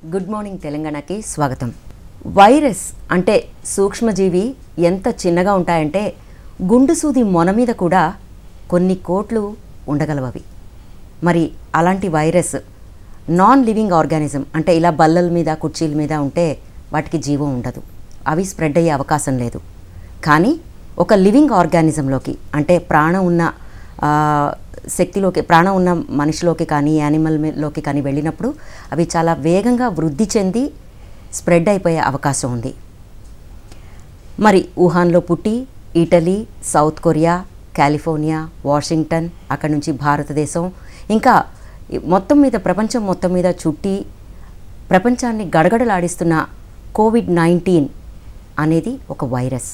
Good morning తెలంగాణకి స్వాగతం virus అంటే సూక్ష్మజీవి ఎంత చిన్నగా ఉంటాయంటే గుండు సూది మొన మీద కూడా కొన్ని కోట్లు ఉండగలవవి మరి అలాంటి వైరస్ నాన్ లివింగ్ ఆర్గానిజం అంటే ఇలా బల్లల మీద కుర్చీల మీద ఉంటే వాటికి జీవం ఉండదు అవి స్ప్రెడ్ అయ్యే అవకాశం లేదు కానీ ఒక లివింగ్ ఆర్గానిజంలోకి అంటే ప్రాణం ఉన్న ఆ, శక్తిలోకి ప్రాణం ఉన్న మనిషిలోకి కానీ యానిమల్లోకి కానీ వెళ్ళినప్పుడు అవి చాలా వేగంగా వృద్ధి చెంది స్ప్రెడ్ అయిపోయే అవకాశం ఉంది మరి వుహాన్లో పుట్టి Italy South Korea California Washington అక్కడి నుంచి భారతదేశం ఇంకా ఈ మొత్తం మీద ప్రపంచం మొత్తం మీద చుట్టి ప్రపంచాన్ని గడగడలాడిస్తున్న కోవిడ్ నైన్టీన్ అనేది ఒక వైరస్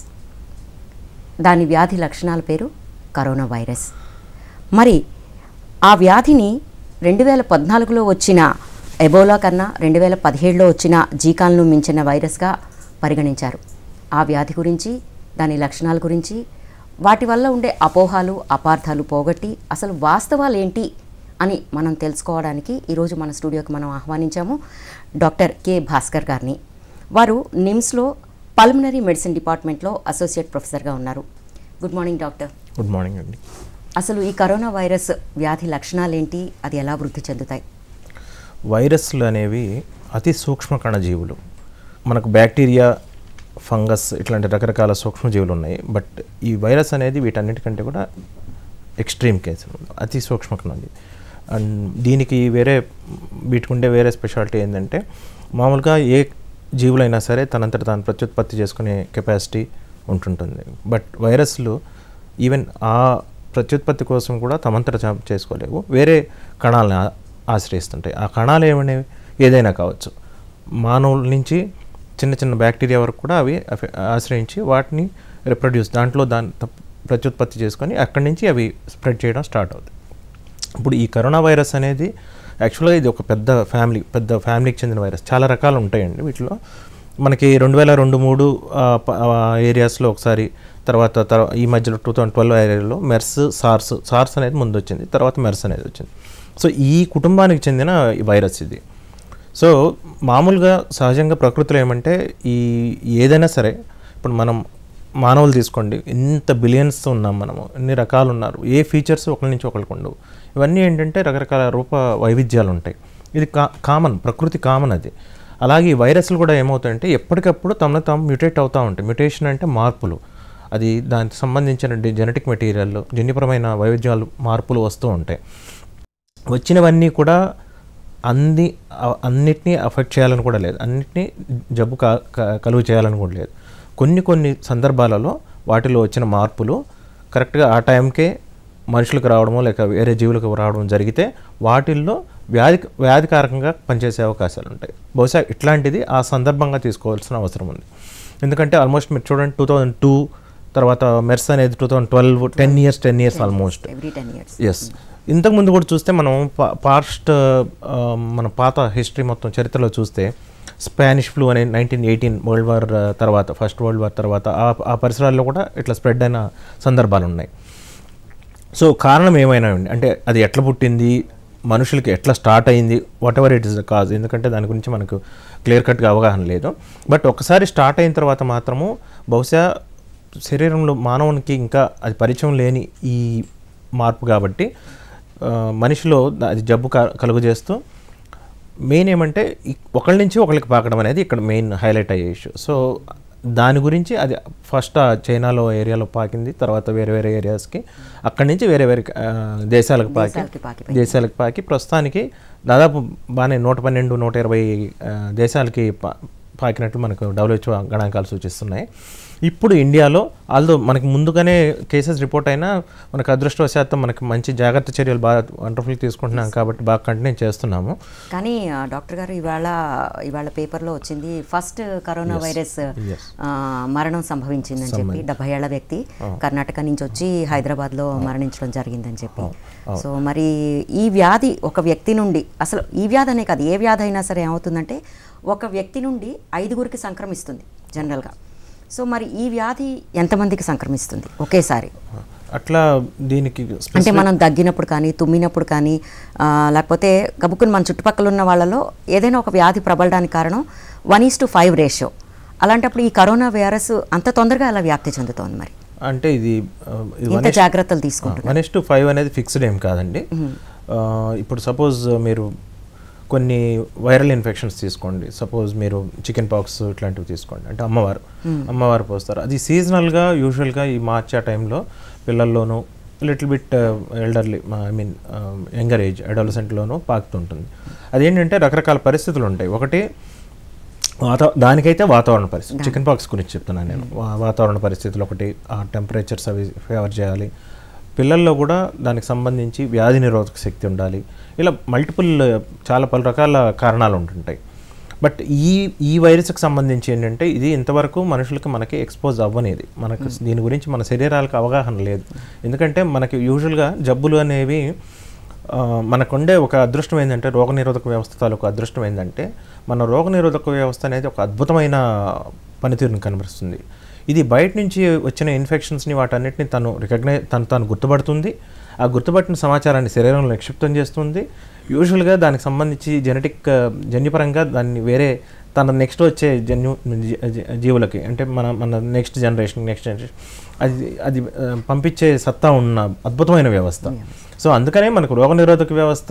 దాని వ్యాధి లక్షణాల పేరు కరోనా వైరస్ మరి ఆ వ్యాధిని రెండు వేల పద్నాలుగులో వచ్చిన ఎబోలా కన్నా రెండు వేల పదిహేడులో వచ్చిన జీకాలను మించిన వైరస్గా పరిగణించారు ఆ వ్యాధి గురించి దాని లక్షణాల గురించి వాటి వల్ల ఉండే అపోహాలు అపార్థాలు పోగొట్టి అసలు వాస్తవాలు ఏంటి అని మనం తెలుసుకోవడానికి ఈరోజు మన స్టూడియోకి మనం ఆహ్వానించాము డాక్టర్ కె భాస్కర్ గారిని వారు నిమ్స్లో పల్మనరీ మెడిసిన్ డిపార్ట్మెంట్లో అసోసియేట్ ప్రొఫెసర్గా ఉన్నారు good morning doctor good morning అండి అసలు ఈ కరోనా వైరస్ వ్యాధి లక్షణాలు ఏంటి అది ఎలా వృద్ధి చెందుతాయి వైరస్లు అనేవి అతి సూక్ష్మ కణజీవులు మనకు బ్యాక్టీరియా ఫంగస్ ఇట్లాంటి రకరకాల సూక్ష్మజీవులు ఉన్నాయి బట్ ఈ వైరస్ అనేది వీటన్నిటికంటే కూడా ఎక్స్ట్రీమ్ కేసు అతి సూక్ష్మ కణజీవి అండ్ దీనికి వేరే వీటికి ఉండే వేరే స్పెషాలిటీ ఏంటంటే మామూలుగా ఏ జీవులైనా సరే తనంతట తాను ప్రత్యుత్పత్తి చేసుకునే కెపాసిటీ ఉంటుంటుంది బట్ వైరస్లు ఈవెన్ ఆ ప్రత్యుత్పత్తి కోసం కూడా తమంతట తా- చేసుకోలేవు వేరే కణాలను ఆ- ఆశ్రయిస్తుంటాయి ఆ కణాలు ఏమనేవి ఏదైనా కావచ్చు మానవుల నుంచి చిన్న చిన్న బ్యాక్టీరియా వరకు కూడా అవి అఫె- ఆశ్రయించి వాటిని రిప్రొడ్యూస్ దాంట్లో దాని తప్- ప్రత్యుత్పత్తి చేసుకొని అక్కడి నుంచి అవి స్ప్రెడ్ చేయడం స్టార్ట్ అవుతాయి ఇప్పుడు ఈ కరోనా వైరస్ అనేది యాక్చువల్గా ఇది ఒక పెద్ద ఫ్యామిలీ పెద్ద ఫ్యామిలీకి చెందిన వైరస్ చాలా రకాలు ఉంటాయండి వీటిలో మనకి రెండు వేల రెండు మూడు ఏరియాస్లో ఒకసారి తర్వాత తర్వా ఈ మధ్యలో టూ థౌజండ్ ట్వెల్వ్ ఏరియాలో మెర్స్ సార్స్ సార్స్ అనేది ముందు వచ్చింది తర్వాత మెర్స్ అనేది వచ్చింది సో ఈ కుటుంబానికి చెందిన ఈ వైరస్ ఇది సో మామూలుగా సహజంగా ప్రకృతిలో ఏమంటే ఈ ఏదైనా సరే ఇప్పుడు మనం మానవులు తీసుకోండి ఎంత బిలియన్స్ ఉన్నాం మనము ఎన్ని రకాలు ఉన్నారు ఏ ఫీచర్స్ ఒకరి నుంచి ఒకరికి ఉండవు ఇవన్నీ ఏంటంటే రకరకాల రూప వైవిధ్యాలు ఉంటాయి ఇది కా కామన్ ప్రకృతి కామన్ అది అలాగే ఈ వైరస్లు కూడా ఏమవుతాయంటే ఎప్పటికప్పుడు తమను తాము మ్యూటేట్ అవుతూ ఉంటాయి మ్యూటేషన్ అంటే మార్పులు అది దానికి సంబంధించిన జెనెటిక్ మెటీరియల్ జన్యుపరమైన వైవిధ్యాలు మార్పులు వస్తూ ఉంటాయి వచ్చినవన్నీ కూడా అన్ని అ- అన్నిటినీ అఫెక్ట్ చేయాలని కూడా లేదు అన్నిటినీ జబ్బు క- క- కలుగు చేయాలని కూడా లేదు కొన్ని కొన్ని సందర్భాలలో వాటిలో వచ్చిన మార్పులు కరెక్ట్గా ఆ టైంకే మనుషులకు రావడమో లేక వేరే జీవులకు రావడం జరిగితే వాటిల్లో వ్యాధి వ్యాధికారకంగా పనిచేసే అవకాశాలు ఉంటాయి బహుశా ఇట్లాంటిది ఆ సందర్భంగా తీసుకోవాల్సిన అవసరం ఉంది ఎందుకంటే ఆల్మోస్ట్ మీరు చూడండి టూ థౌజండ్ టూ తర్వాత మెర్స్ అనేది two thousand twelve ten years ten years almost every ten years yes ఇంతకుముందు కూడా చూస్తే మనం పా- పాస్ట్ ఆ, మన పాత హిస్టరీ మొత్తం చరిత్రలో చూస్తే స్పానిష్ ఫ్లూ అనే నైన్టీన్ ఎయిటీన్ వరల్డ్ వార్ ఆ, తర్వాత ఫస్ట్ వరల్డ్ వార్ తర్వాత ఆ ఆ పరిసరాల్లో కూడా ఇట్లా స్ప్రెడ్ అయిన సందర్భాలు ఉన్నాయి సో కారణం ఏమైనా ఉండి అంటే అది ఎట్లా పుట్టింది మనుషులకి ఎట్లా స్టార్ట్ అయింది whatever it is the cause ఎందుకంటే దాని గురించి మనకు క్లియర్ కట్గా అవగాహన లేదు బట్ ఒకసారి స్టార్ట్ అయిన తర్వాత మాత్రము బహుశా శరీరంలో మానవునికి ఇంకా అది పరిచయం లేని ఈ మార్పు కాబట్టి ఆ, మనిషిలో దా- అది జబ్బు క- కలుగు చేస్తూ మెయిన్ ఏమంటే ఇ- ఒకళ్ళ నుంచి ఒకళ్ళకి పాకడం అనేది ఇక్కడ మెయిన్ హైలైట్ అయ్యే ఇష్యూ సో దాని గురించి అది ఫస్ట్ ఆ చైనాలో ఏరియాలో పాకింది తర్వాత వేరే వేరే ఏరియాస్కి అక్కడి నుంచి వేరే వేరే ఆ, దేశాలకు పాకి దేశాలకి పాకిపోయింది. దేశాలకు పాకి ప్రస్తుతానికి దాదాపు బాగానే నూట పన్నెండు నూట ఇరవై ఆ, దేశాలకి పా పాకినట్టు మనకు డబ్ల్యూహెచ్ఓ గణాంకాలు సూచిస్తున్నాయి ఇప్పుడు ఇండియాలో ఆల్దో మనకి ముందుగానే కేసెస్ రిపోర్ట్ అయినా మనకు అదృష్టవశాత్తు మనకి మంచి జాగ్రత్త చర్యలు బాగా వండర్ఫుల్ తీసుకుంటున్నాం కాబట్టి బాగా కంటిన్యూ చేస్తున్నాము కానీ ఆ, డాక్టర్ గారు ఇవాళ ఇవాళ పేపర్లో వచ్చింది ఫస్ట్ కరోనా వైరస్ Yes. ఆ, మరణం సంభవించిందని చెప్పి డెబ్బై ఏళ్ల వ్యక్తి కర్ణాటక నుంచి వచ్చి హైదరాబాద్లో మరణించడం జరిగిందని చెప్పి సో మరి ఈ వ్యాధి ఒక వ్యక్తి నుండి అసలు ఈ వ్యాధి అనే కాదు ఏ వ్యాధి అయినా సరే ఏమవుతుందంటే ఒక వ్యక్తి నుండి ఐదుగురికి సంక్రమిస్తుంది జనరల్గా సో మరి ఈ వ్యాధి ఎంతమందికి సంక్రమిస్తుంది ఒకేసారి అట్లా దీనికి అంటే specific- మనం దగ్గినప్పుడు కానీ తుమ్మినప్పుడు కానీ ఆ, లేకపోతే గబుక్కుని మన చుట్టుపక్కల ఉన్న వాళ్ళలో ఏదైనా ఒక వ్యాధి ప్రబలడానికి కారణం one is to five ratio అలాంటప్పుడు ఈ కరోనా వైరస్ అంత తొందరగా అలా వ్యాప్తి చెందుతోంది మరి అంటే ఇది ఆ, ఇది ఇంత one is- జాగ్రత్తలు తీసుకుంటున్నారు వన్ ఇస్ టు ఫైవ్ అనేది ఫిక్స్డ్ ఏం కాదండి ఆ, ఇప్పుడు సపోజ్ మీరు కొన్ని వైరల్ ఇన్ఫెక్షన్స్ తీసుకోండి సపోజ్ మీరు చికెన్ పాక్స్ ఇట్లాంటివి తీసుకోండి అంటే అమ్మవారు అమ్మవారు పోస్తారు అది సీజనల్గా యూజువల్గా ఈ మార్చ్ ఆ టైంలో పిల్లల్లోనూ little bit elderly I mean younger age అడాలసెంట్లోనూ పాకుతుంటుంది అదేంటంటే రకరకాల పరిస్థితులు ఉంటాయి ఒకటి వాతా దానికైతే వాతావరణ పరిస్థితి చికెన్ పాక్స్ గురించి చెప్తున్నాను నేను వా- వాతావరణ పరిస్థితులు ఒకటి ఆ టెంపరేచర్స్ అవి ఫేవర్ చేయాలి పిల్లల్లో కూడా దానికి సంబంధించి వ్యాధి నిరోధక శక్తి ఉండాలి ఇలా మల్టిపుల్ చాలా పలు రకాల కారణాలు ఉంటుంటాయి బట్ ఈ ఈ వైరస్కి సంబంధించి ఏంటంటే ఇది ఇంతవరకు మనుషులకి మనకి ఎక్స్పోజ్ అవ్వనేది మనకు దీని గురించి మన శరీరాలకు అవగాహన లేదు ఎందుకంటే మనకి యూజువల్గా జబ్బులు అనేవి ఆ, మనకుండే ఒక అదృష్టం ఏంటంటే రోగనిరోధక వ్యవస్థ తాలూకు అదృష్టం ఏంటంటే మన రోగనిరోధక వ్యవస్థ అనేది ఒక అద్భుతమైన పనితీరుని కనబరుస్తుంది ఇది బయట నుంచి వచ్చిన ఇన్ఫెక్షన్స్ని వాటన్నిటిని తను రికగ్నైజ్ తను తాను గుర్తుపడుతుంది ఆ గుర్తుపట్టిన సమాచారాన్ని శరీరంలో నిక్షిప్తం చేస్తుంది యూజువల్గా దానికి సంబంధించి జెనెటిక్ జన్యుపరంగా దాన్ని వేరే తన నెక్స్ట్ వచ్చే జన్యు జీ- జీ- జీవులకి అంటే మన మన నెక్స్ట్ జనరేషన్ నెక్స్ట్ జనరేషన్ అది అది ఆ, పంపించే సత్తా ఉన్న అద్భుతమైన వ్యవస్థ సో అందుకనే మనకు రోగనిరోధక వ్యవస్థ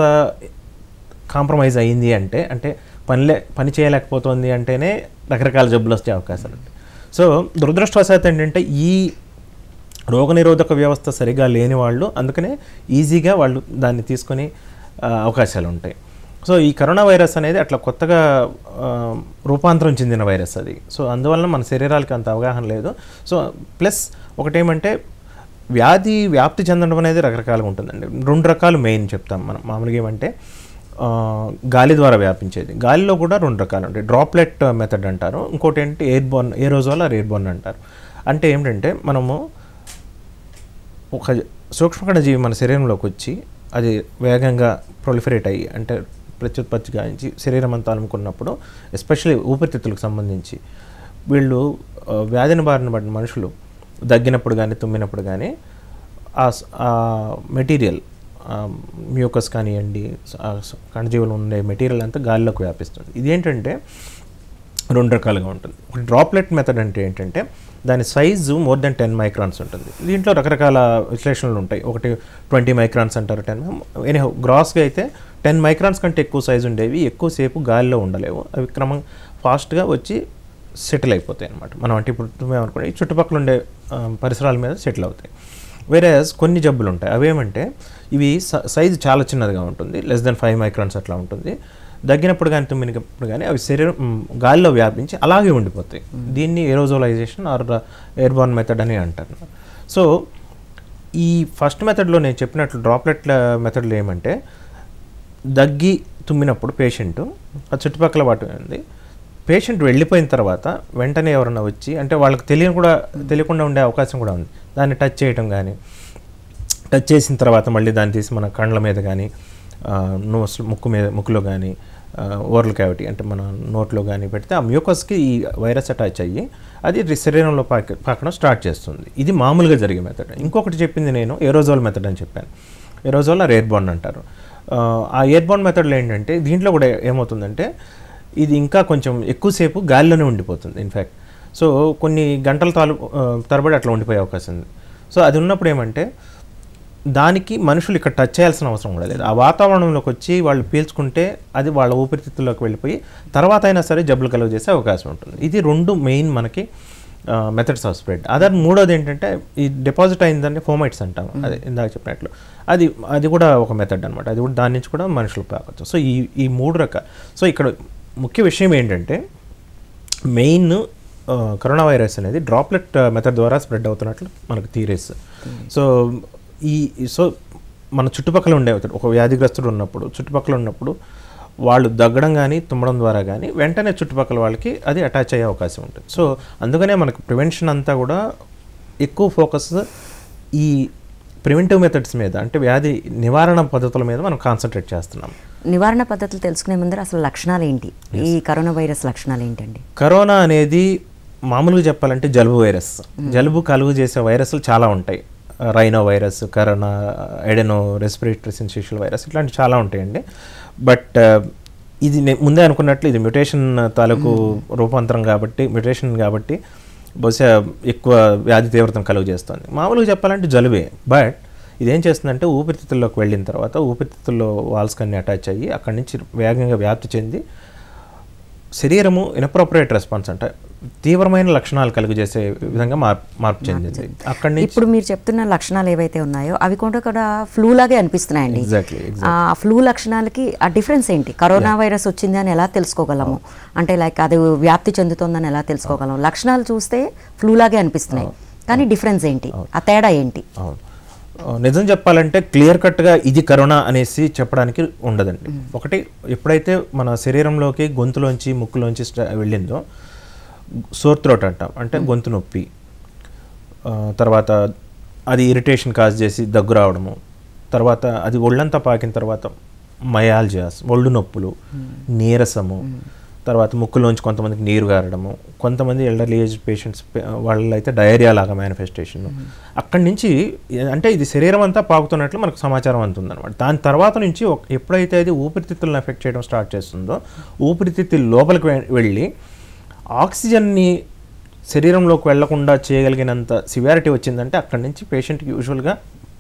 కాంప్రమైజ్ అయ్యింది అంటే అంటే పనిలే పని చేయలేకపోతుంది అంటేనే రకరకాల జబ్బులు వచ్చే అవకాశాలు ఉంటాయి సో దురదృష్టవశాత్తు ఏంటంటే ఈ రోగనిరోధక వ్యవస్థ సరిగా లేని వాళ్ళు అందుకనే ఈజీగా వాళ్ళు దాన్ని తీసుకొని ఆ, అవకాశాలు ఉంటాయి సో ఈ కరోనా వైరస్ అనేది అట్లా కొత్తగా ఆ, రూపాంతరం చెందిన వైరస్ అది సో అందువలన మన శరీరాలకి అంత అవగాహన లేదు సో ప్లస్ ఒకటేమంటే వ్యాధి వ్యాప్తి చెందడం అనేది రకరకాలుగా ఉంటుందండి రెండు రకాలు మెయిన్ చెప్తాం మనం మామూలుగా ఏమంటే ఆ, గాలి ద్వారా వ్యాపించేది గాలిలో కూడా రెండు రకాలు ఉంటాయి డ్రాప్లెట్ మెథడ్ అంటారు ఇంకోటి ఏంటి ఎయిర్ బోర్న్ ఏ రోజు ఆర్ ఎయిర్ బోర్న్ అంటారు అంటే ఏమిటంటే మనము ఒక సూక్ష్మకణ జీవి మన శరీరంలోకి వచ్చి అది వేగంగా ప్రొలిఫరేట్ అయ్యి అంటే ప్రత్యుత్పత్తి గాయించి శరీరం అంతా అలుముకున్నప్పుడు ఎస్పెషల్లీ ఊపిరితిత్తులకు సంబంధించి వీళ్ళు ఆ, వ్యాధిని బారిన పడిన మనుషులు దగ్గినప్పుడు కానీ తుమ్మినప్పుడు కానీ ఆ స- ఆ మెటీరియల్ మ్యూకస్ కానివ్వండి ఆ స- కణజీవులు ఉండే మెటీరియల్ అంతా గాలిలోకి వ్యాపిస్తుంది ఇదేంటంటే రెండు రకాలుగా ఉంటుంది ఒకటి డ్రాప్లెట్ మెథడ్ అంటే ఏంటంటే దాని size more than ten microns ఉంటుంది దీంట్లో రకరకాల విశ్లేషణలు ఉంటాయి ఒకటి ట్వంటీ మైక్రాన్స్ అంటారు టెన్ ఎనీహౌ గ్రాస్గా అయితే టెన్ మైక్రాన్స్ కంటే ఎక్కువ సైజు ఉండేవి ఎక్కువసేపు గాలిలో ఉండలేవు అవి క్రమం ఫాస్ట్గా వచ్చి సెటిల్ అయిపోతాయి అనమాట మనం అంటే ఇప్పుడు తుమ్మేమనుకోండి ఈ చుట్టుపక్కల ఉండే ఆ, పరిసరాల మీద సెటిల్ అవుతాయి వేరే కొన్ని జబ్బులు ఉంటాయి అవేమంటే ఇవి సైజు చాలా చిన్నదిగా ఉంటుంది లెస్ దెన్ ఫైవ్ మైక్రాన్స్ అట్లా ఉంటుంది దగ్గినప్పుడు కానీ తుమ్మినప్పుడు కానీ అవి శరీరం మ్, గాలిలో వ్యాపించి అలాగే ఉండిపోతాయి దీన్ని ఏరోజోలైజేషన్ ఆర్ ఎయిర్బార్న్ మెథడ్ అని అంటారు సో ఈ ఫస్ట్ మెథడ్లో నేను చెప్పినట్లు డ్రాప్లెట్ల మెథడ్లో ఏమంటే దగ్గి తుమ్మినప్పుడు పేషెంట్ ఆ చుట్టుపక్కల వాటి ఉంది పేషెంట్ వెళ్ళిపోయిన తర్వాత వెంటనే ఎవరన్నా వచ్చి అంటే వాళ్ళకి తెలియని కూడా తెలియకుండా ఉండే అవకాశం కూడా ఉంది దాన్ని టచ్ చేయటం కానీ టచ్ చేసిన తర్వాత మళ్ళీ దాన్ని తీసి మన కళ్ళ మీద కానీ నోస్ ముక్కు మీద ముక్కులో కానీ ఓరల్ క్యావిటీ అంటే మన నోట్లో కానీ పెడితే ఆ మ్యూకస్కి ఈ వైరస్ అటాచ్ అయ్యి అది రి- శరీరంలో పాక పాకడం స్టార్ట్ చేస్తుంది ఇది మామూలుగా జరిగే మెథడ్ ఇంకొకటి చెప్పింది నేను ఏరోజోల్ మెథడ్ అని చెప్పాను ఏరోజోల్ ఆర్ ఎయిర్బాండ్ అంటారు ఆ, ఆ ఎయిర్బాండ్ మెథడ్లో ఏంటంటే దీంట్లో కూడా ఏమవుతుందంటే ఇది ఇంకా కొంచెం ఎక్కువసేపు గాలిలోనే ఉండిపోతుంది ఇన్ఫ్యాక్ట్ సో కొన్ని గంటల తాలు ఆ, తరబడి అట్లా ఉండిపోయే అవకాశం ఉంది సో అది ఉన్నప్పుడు ఏమంటే దానికి మనుషులు ఇక్కడ టచ్ చేయాల్సిన అవసరం కూడా లేదు ఆ వాతావరణంలోకి వచ్చి వాళ్ళు పీల్చుకుంటే అది వాళ్ళ ఊపిరితిత్తుల్లోకి వెళ్ళిపోయి తర్వాత అయినా సరే జబ్బులు కలుగ చేసే అవకాశం ఉంటుంది ఇది రెండు మెయిన్ మనకి మెథడ్స్ ఆఫ్ స్ప్రెడ్ అదర్ మూడోది ఏంటంటే ఈ డిపాజిట్ అయిందని ఫోమైట్స్ అంటాం అదే ఇందాక చెప్పినట్లు అది అది కూడా ఒక మెథడ్ అనమాట అది కూడా దాని నుంచి కూడా మనుషులు పాకొచ్చు సో ఈ ఈ మూడు రకాల సో ఇక్కడ ముఖ్య విషయం ఏంటంటే మెయిన్ ఆ, కరోనా వైరస్ అనేది డ్రాప్లెట్ మెథడ్ ద్వారా స్ప్రెడ్ అవుతున్నట్లు మనకు థీరీస్ సో ఈ సో మన చుట్టుపక్కల ఉండే ఒక వ్యాధిగ్రస్తుడు ఉన్నప్పుడు చుట్టుపక్కల ఉన్నప్పుడు వాళ్ళు దగ్గడం కానీ తుమ్మడం ద్వారా కానీ వెంటనే చుట్టుపక్కల వాళ్ళకి అది అటాచ్ అయ్యే అవకాశం ఉంటుంది సో అందుకనే మనకు ప్రివెన్షన్ అంతా కూడా ఎక్కువ ఫోకస్ ఈ ప్రివెంటివ్ మెథడ్స్ మీద అంటే వ్యాధి నివారణ పద్ధతుల మీద మనం కాన్సన్ట్రేట్ చేస్తున్నాం నివారణ పద్ధతులు తెలుసుకునే ముందర అసలు లక్షణాలు ఏంటి ఈ కరోనా వైరస్ లక్షణాలు ఏంటండి కరోనా అనేది మామూలుగా చెప్పాలంటే జలుబు వైరస్ జలుబు కలుగు చేసే వైరస్లు చాలా ఉంటాయి rhino virus corona adeno respiratory syncytial virus ఇట్లాంటివి చాలా ఉంటాయండి బట్ ఇది నే- ముందే అనుకున్నట్లు ఇది మ్యుటేషన్ తాలూకు రూపాంతరం కాబట్టి మ్యుటేషన్ కాబట్టి బహుశా ఎక్కువ వ్యాధి తీవ్రతను కలుగు చేస్తుంది మామూలుగా చెప్పాలంటే జలుబే బట్ ఇదేం చేస్తుందంటే ఊపిరితిత్తుల్లోకి వెళ్ళిన తర్వాత ఊపిరితిత్తుల్లో వాల్స్ కన్నీ అటాచ్ అయ్యి అక్కడి నుంచి వేగంగా వ్యాప్తి చెంది శరీరము ఇనప్రోపరేట్ రెస్పాన్స్ అంటే తీవ్రమైన లక్షణాలు కలుగజేసే విధంగా మార్పు మార్పు చెందింది అక్కడి నుంచి ఇప్పుడు మీరు చెప్తున్న లక్షణాలు ఏవైతే ఉన్నాయో అవి కూడా కూడా ఫ్లూ లాగే అనిపిస్తున్నాయండి ఎగ్జాక్ట్లీ ఆ ఫ్లూ లక్షణాలకి ఆ డిఫరెన్స్ ఏంటి కరోనా వైరస్ వచ్చింది అని ఎలా తెలుసుకోగలము అంటే లైక్ అది వ్యాప్తి చెందుతోందని ఎలా తెలుసుకోగలము లక్షణాలు చూస్తే ఫ్లూ లాగే అనిపిస్తున్నాయి కానీ డిఫరెన్స్ ఏంటి ఆ తేడా ఏంటి అవును ఆ, నిజం చెప్పాలంటే క్లియర్ కట్గా ఇది కరోనా అనేసి చెప్పడానికి ఉండదండి ఒకటి ఎప్పుడైతే మన శరీరంలోకి గొంతులోంచి ముక్కులోంచి స్ట- వెళ్ళిందో సోర్ థ్రోట్ అంటాం అంటే గొంతు నొప్పి ఆ, తర్వాత అది ఇరిటేషన్ కాజ్ చేసి దగ్గు రావడము తర్వాత అది ఒళ్ళంతా పాకిన తర్వాత మయాల్జియాస్ ఒళ్ళు నొప్పులు నీరసము తర్వాత ముక్కులోంచి కొంతమందికి నీరు గారడము కొంతమంది ఎల్డర్లీ ఏజ్ పేషెంట్స్ వాళ్ళలో అయితే డయేరియా లాగా మేనిఫెస్టేషన్ అక్కడి నుంచి ఏ- అంటే ఇది శరీరం అంతా పాకుతున్నట్లు మనకు సమాచారం అందుతుందన్నమాట దాని తర్వాత నుంచి ఒక- ఎప్పుడైతే అది ఊపిరితిత్తులను ఎఫెక్ట్ చేయడం స్టార్ట్ చేస్తుందో ఊపిరితిత్తుల లోపలికి వె- వెళ్ళి ఆక్సిజన్ని శరీరంలోకి వెళ్లకుండా చేయగలిగినంత సివియారిటీ వచ్చిందంటే అక్కడి నుంచి పేషెంట్కి యూజువల్గా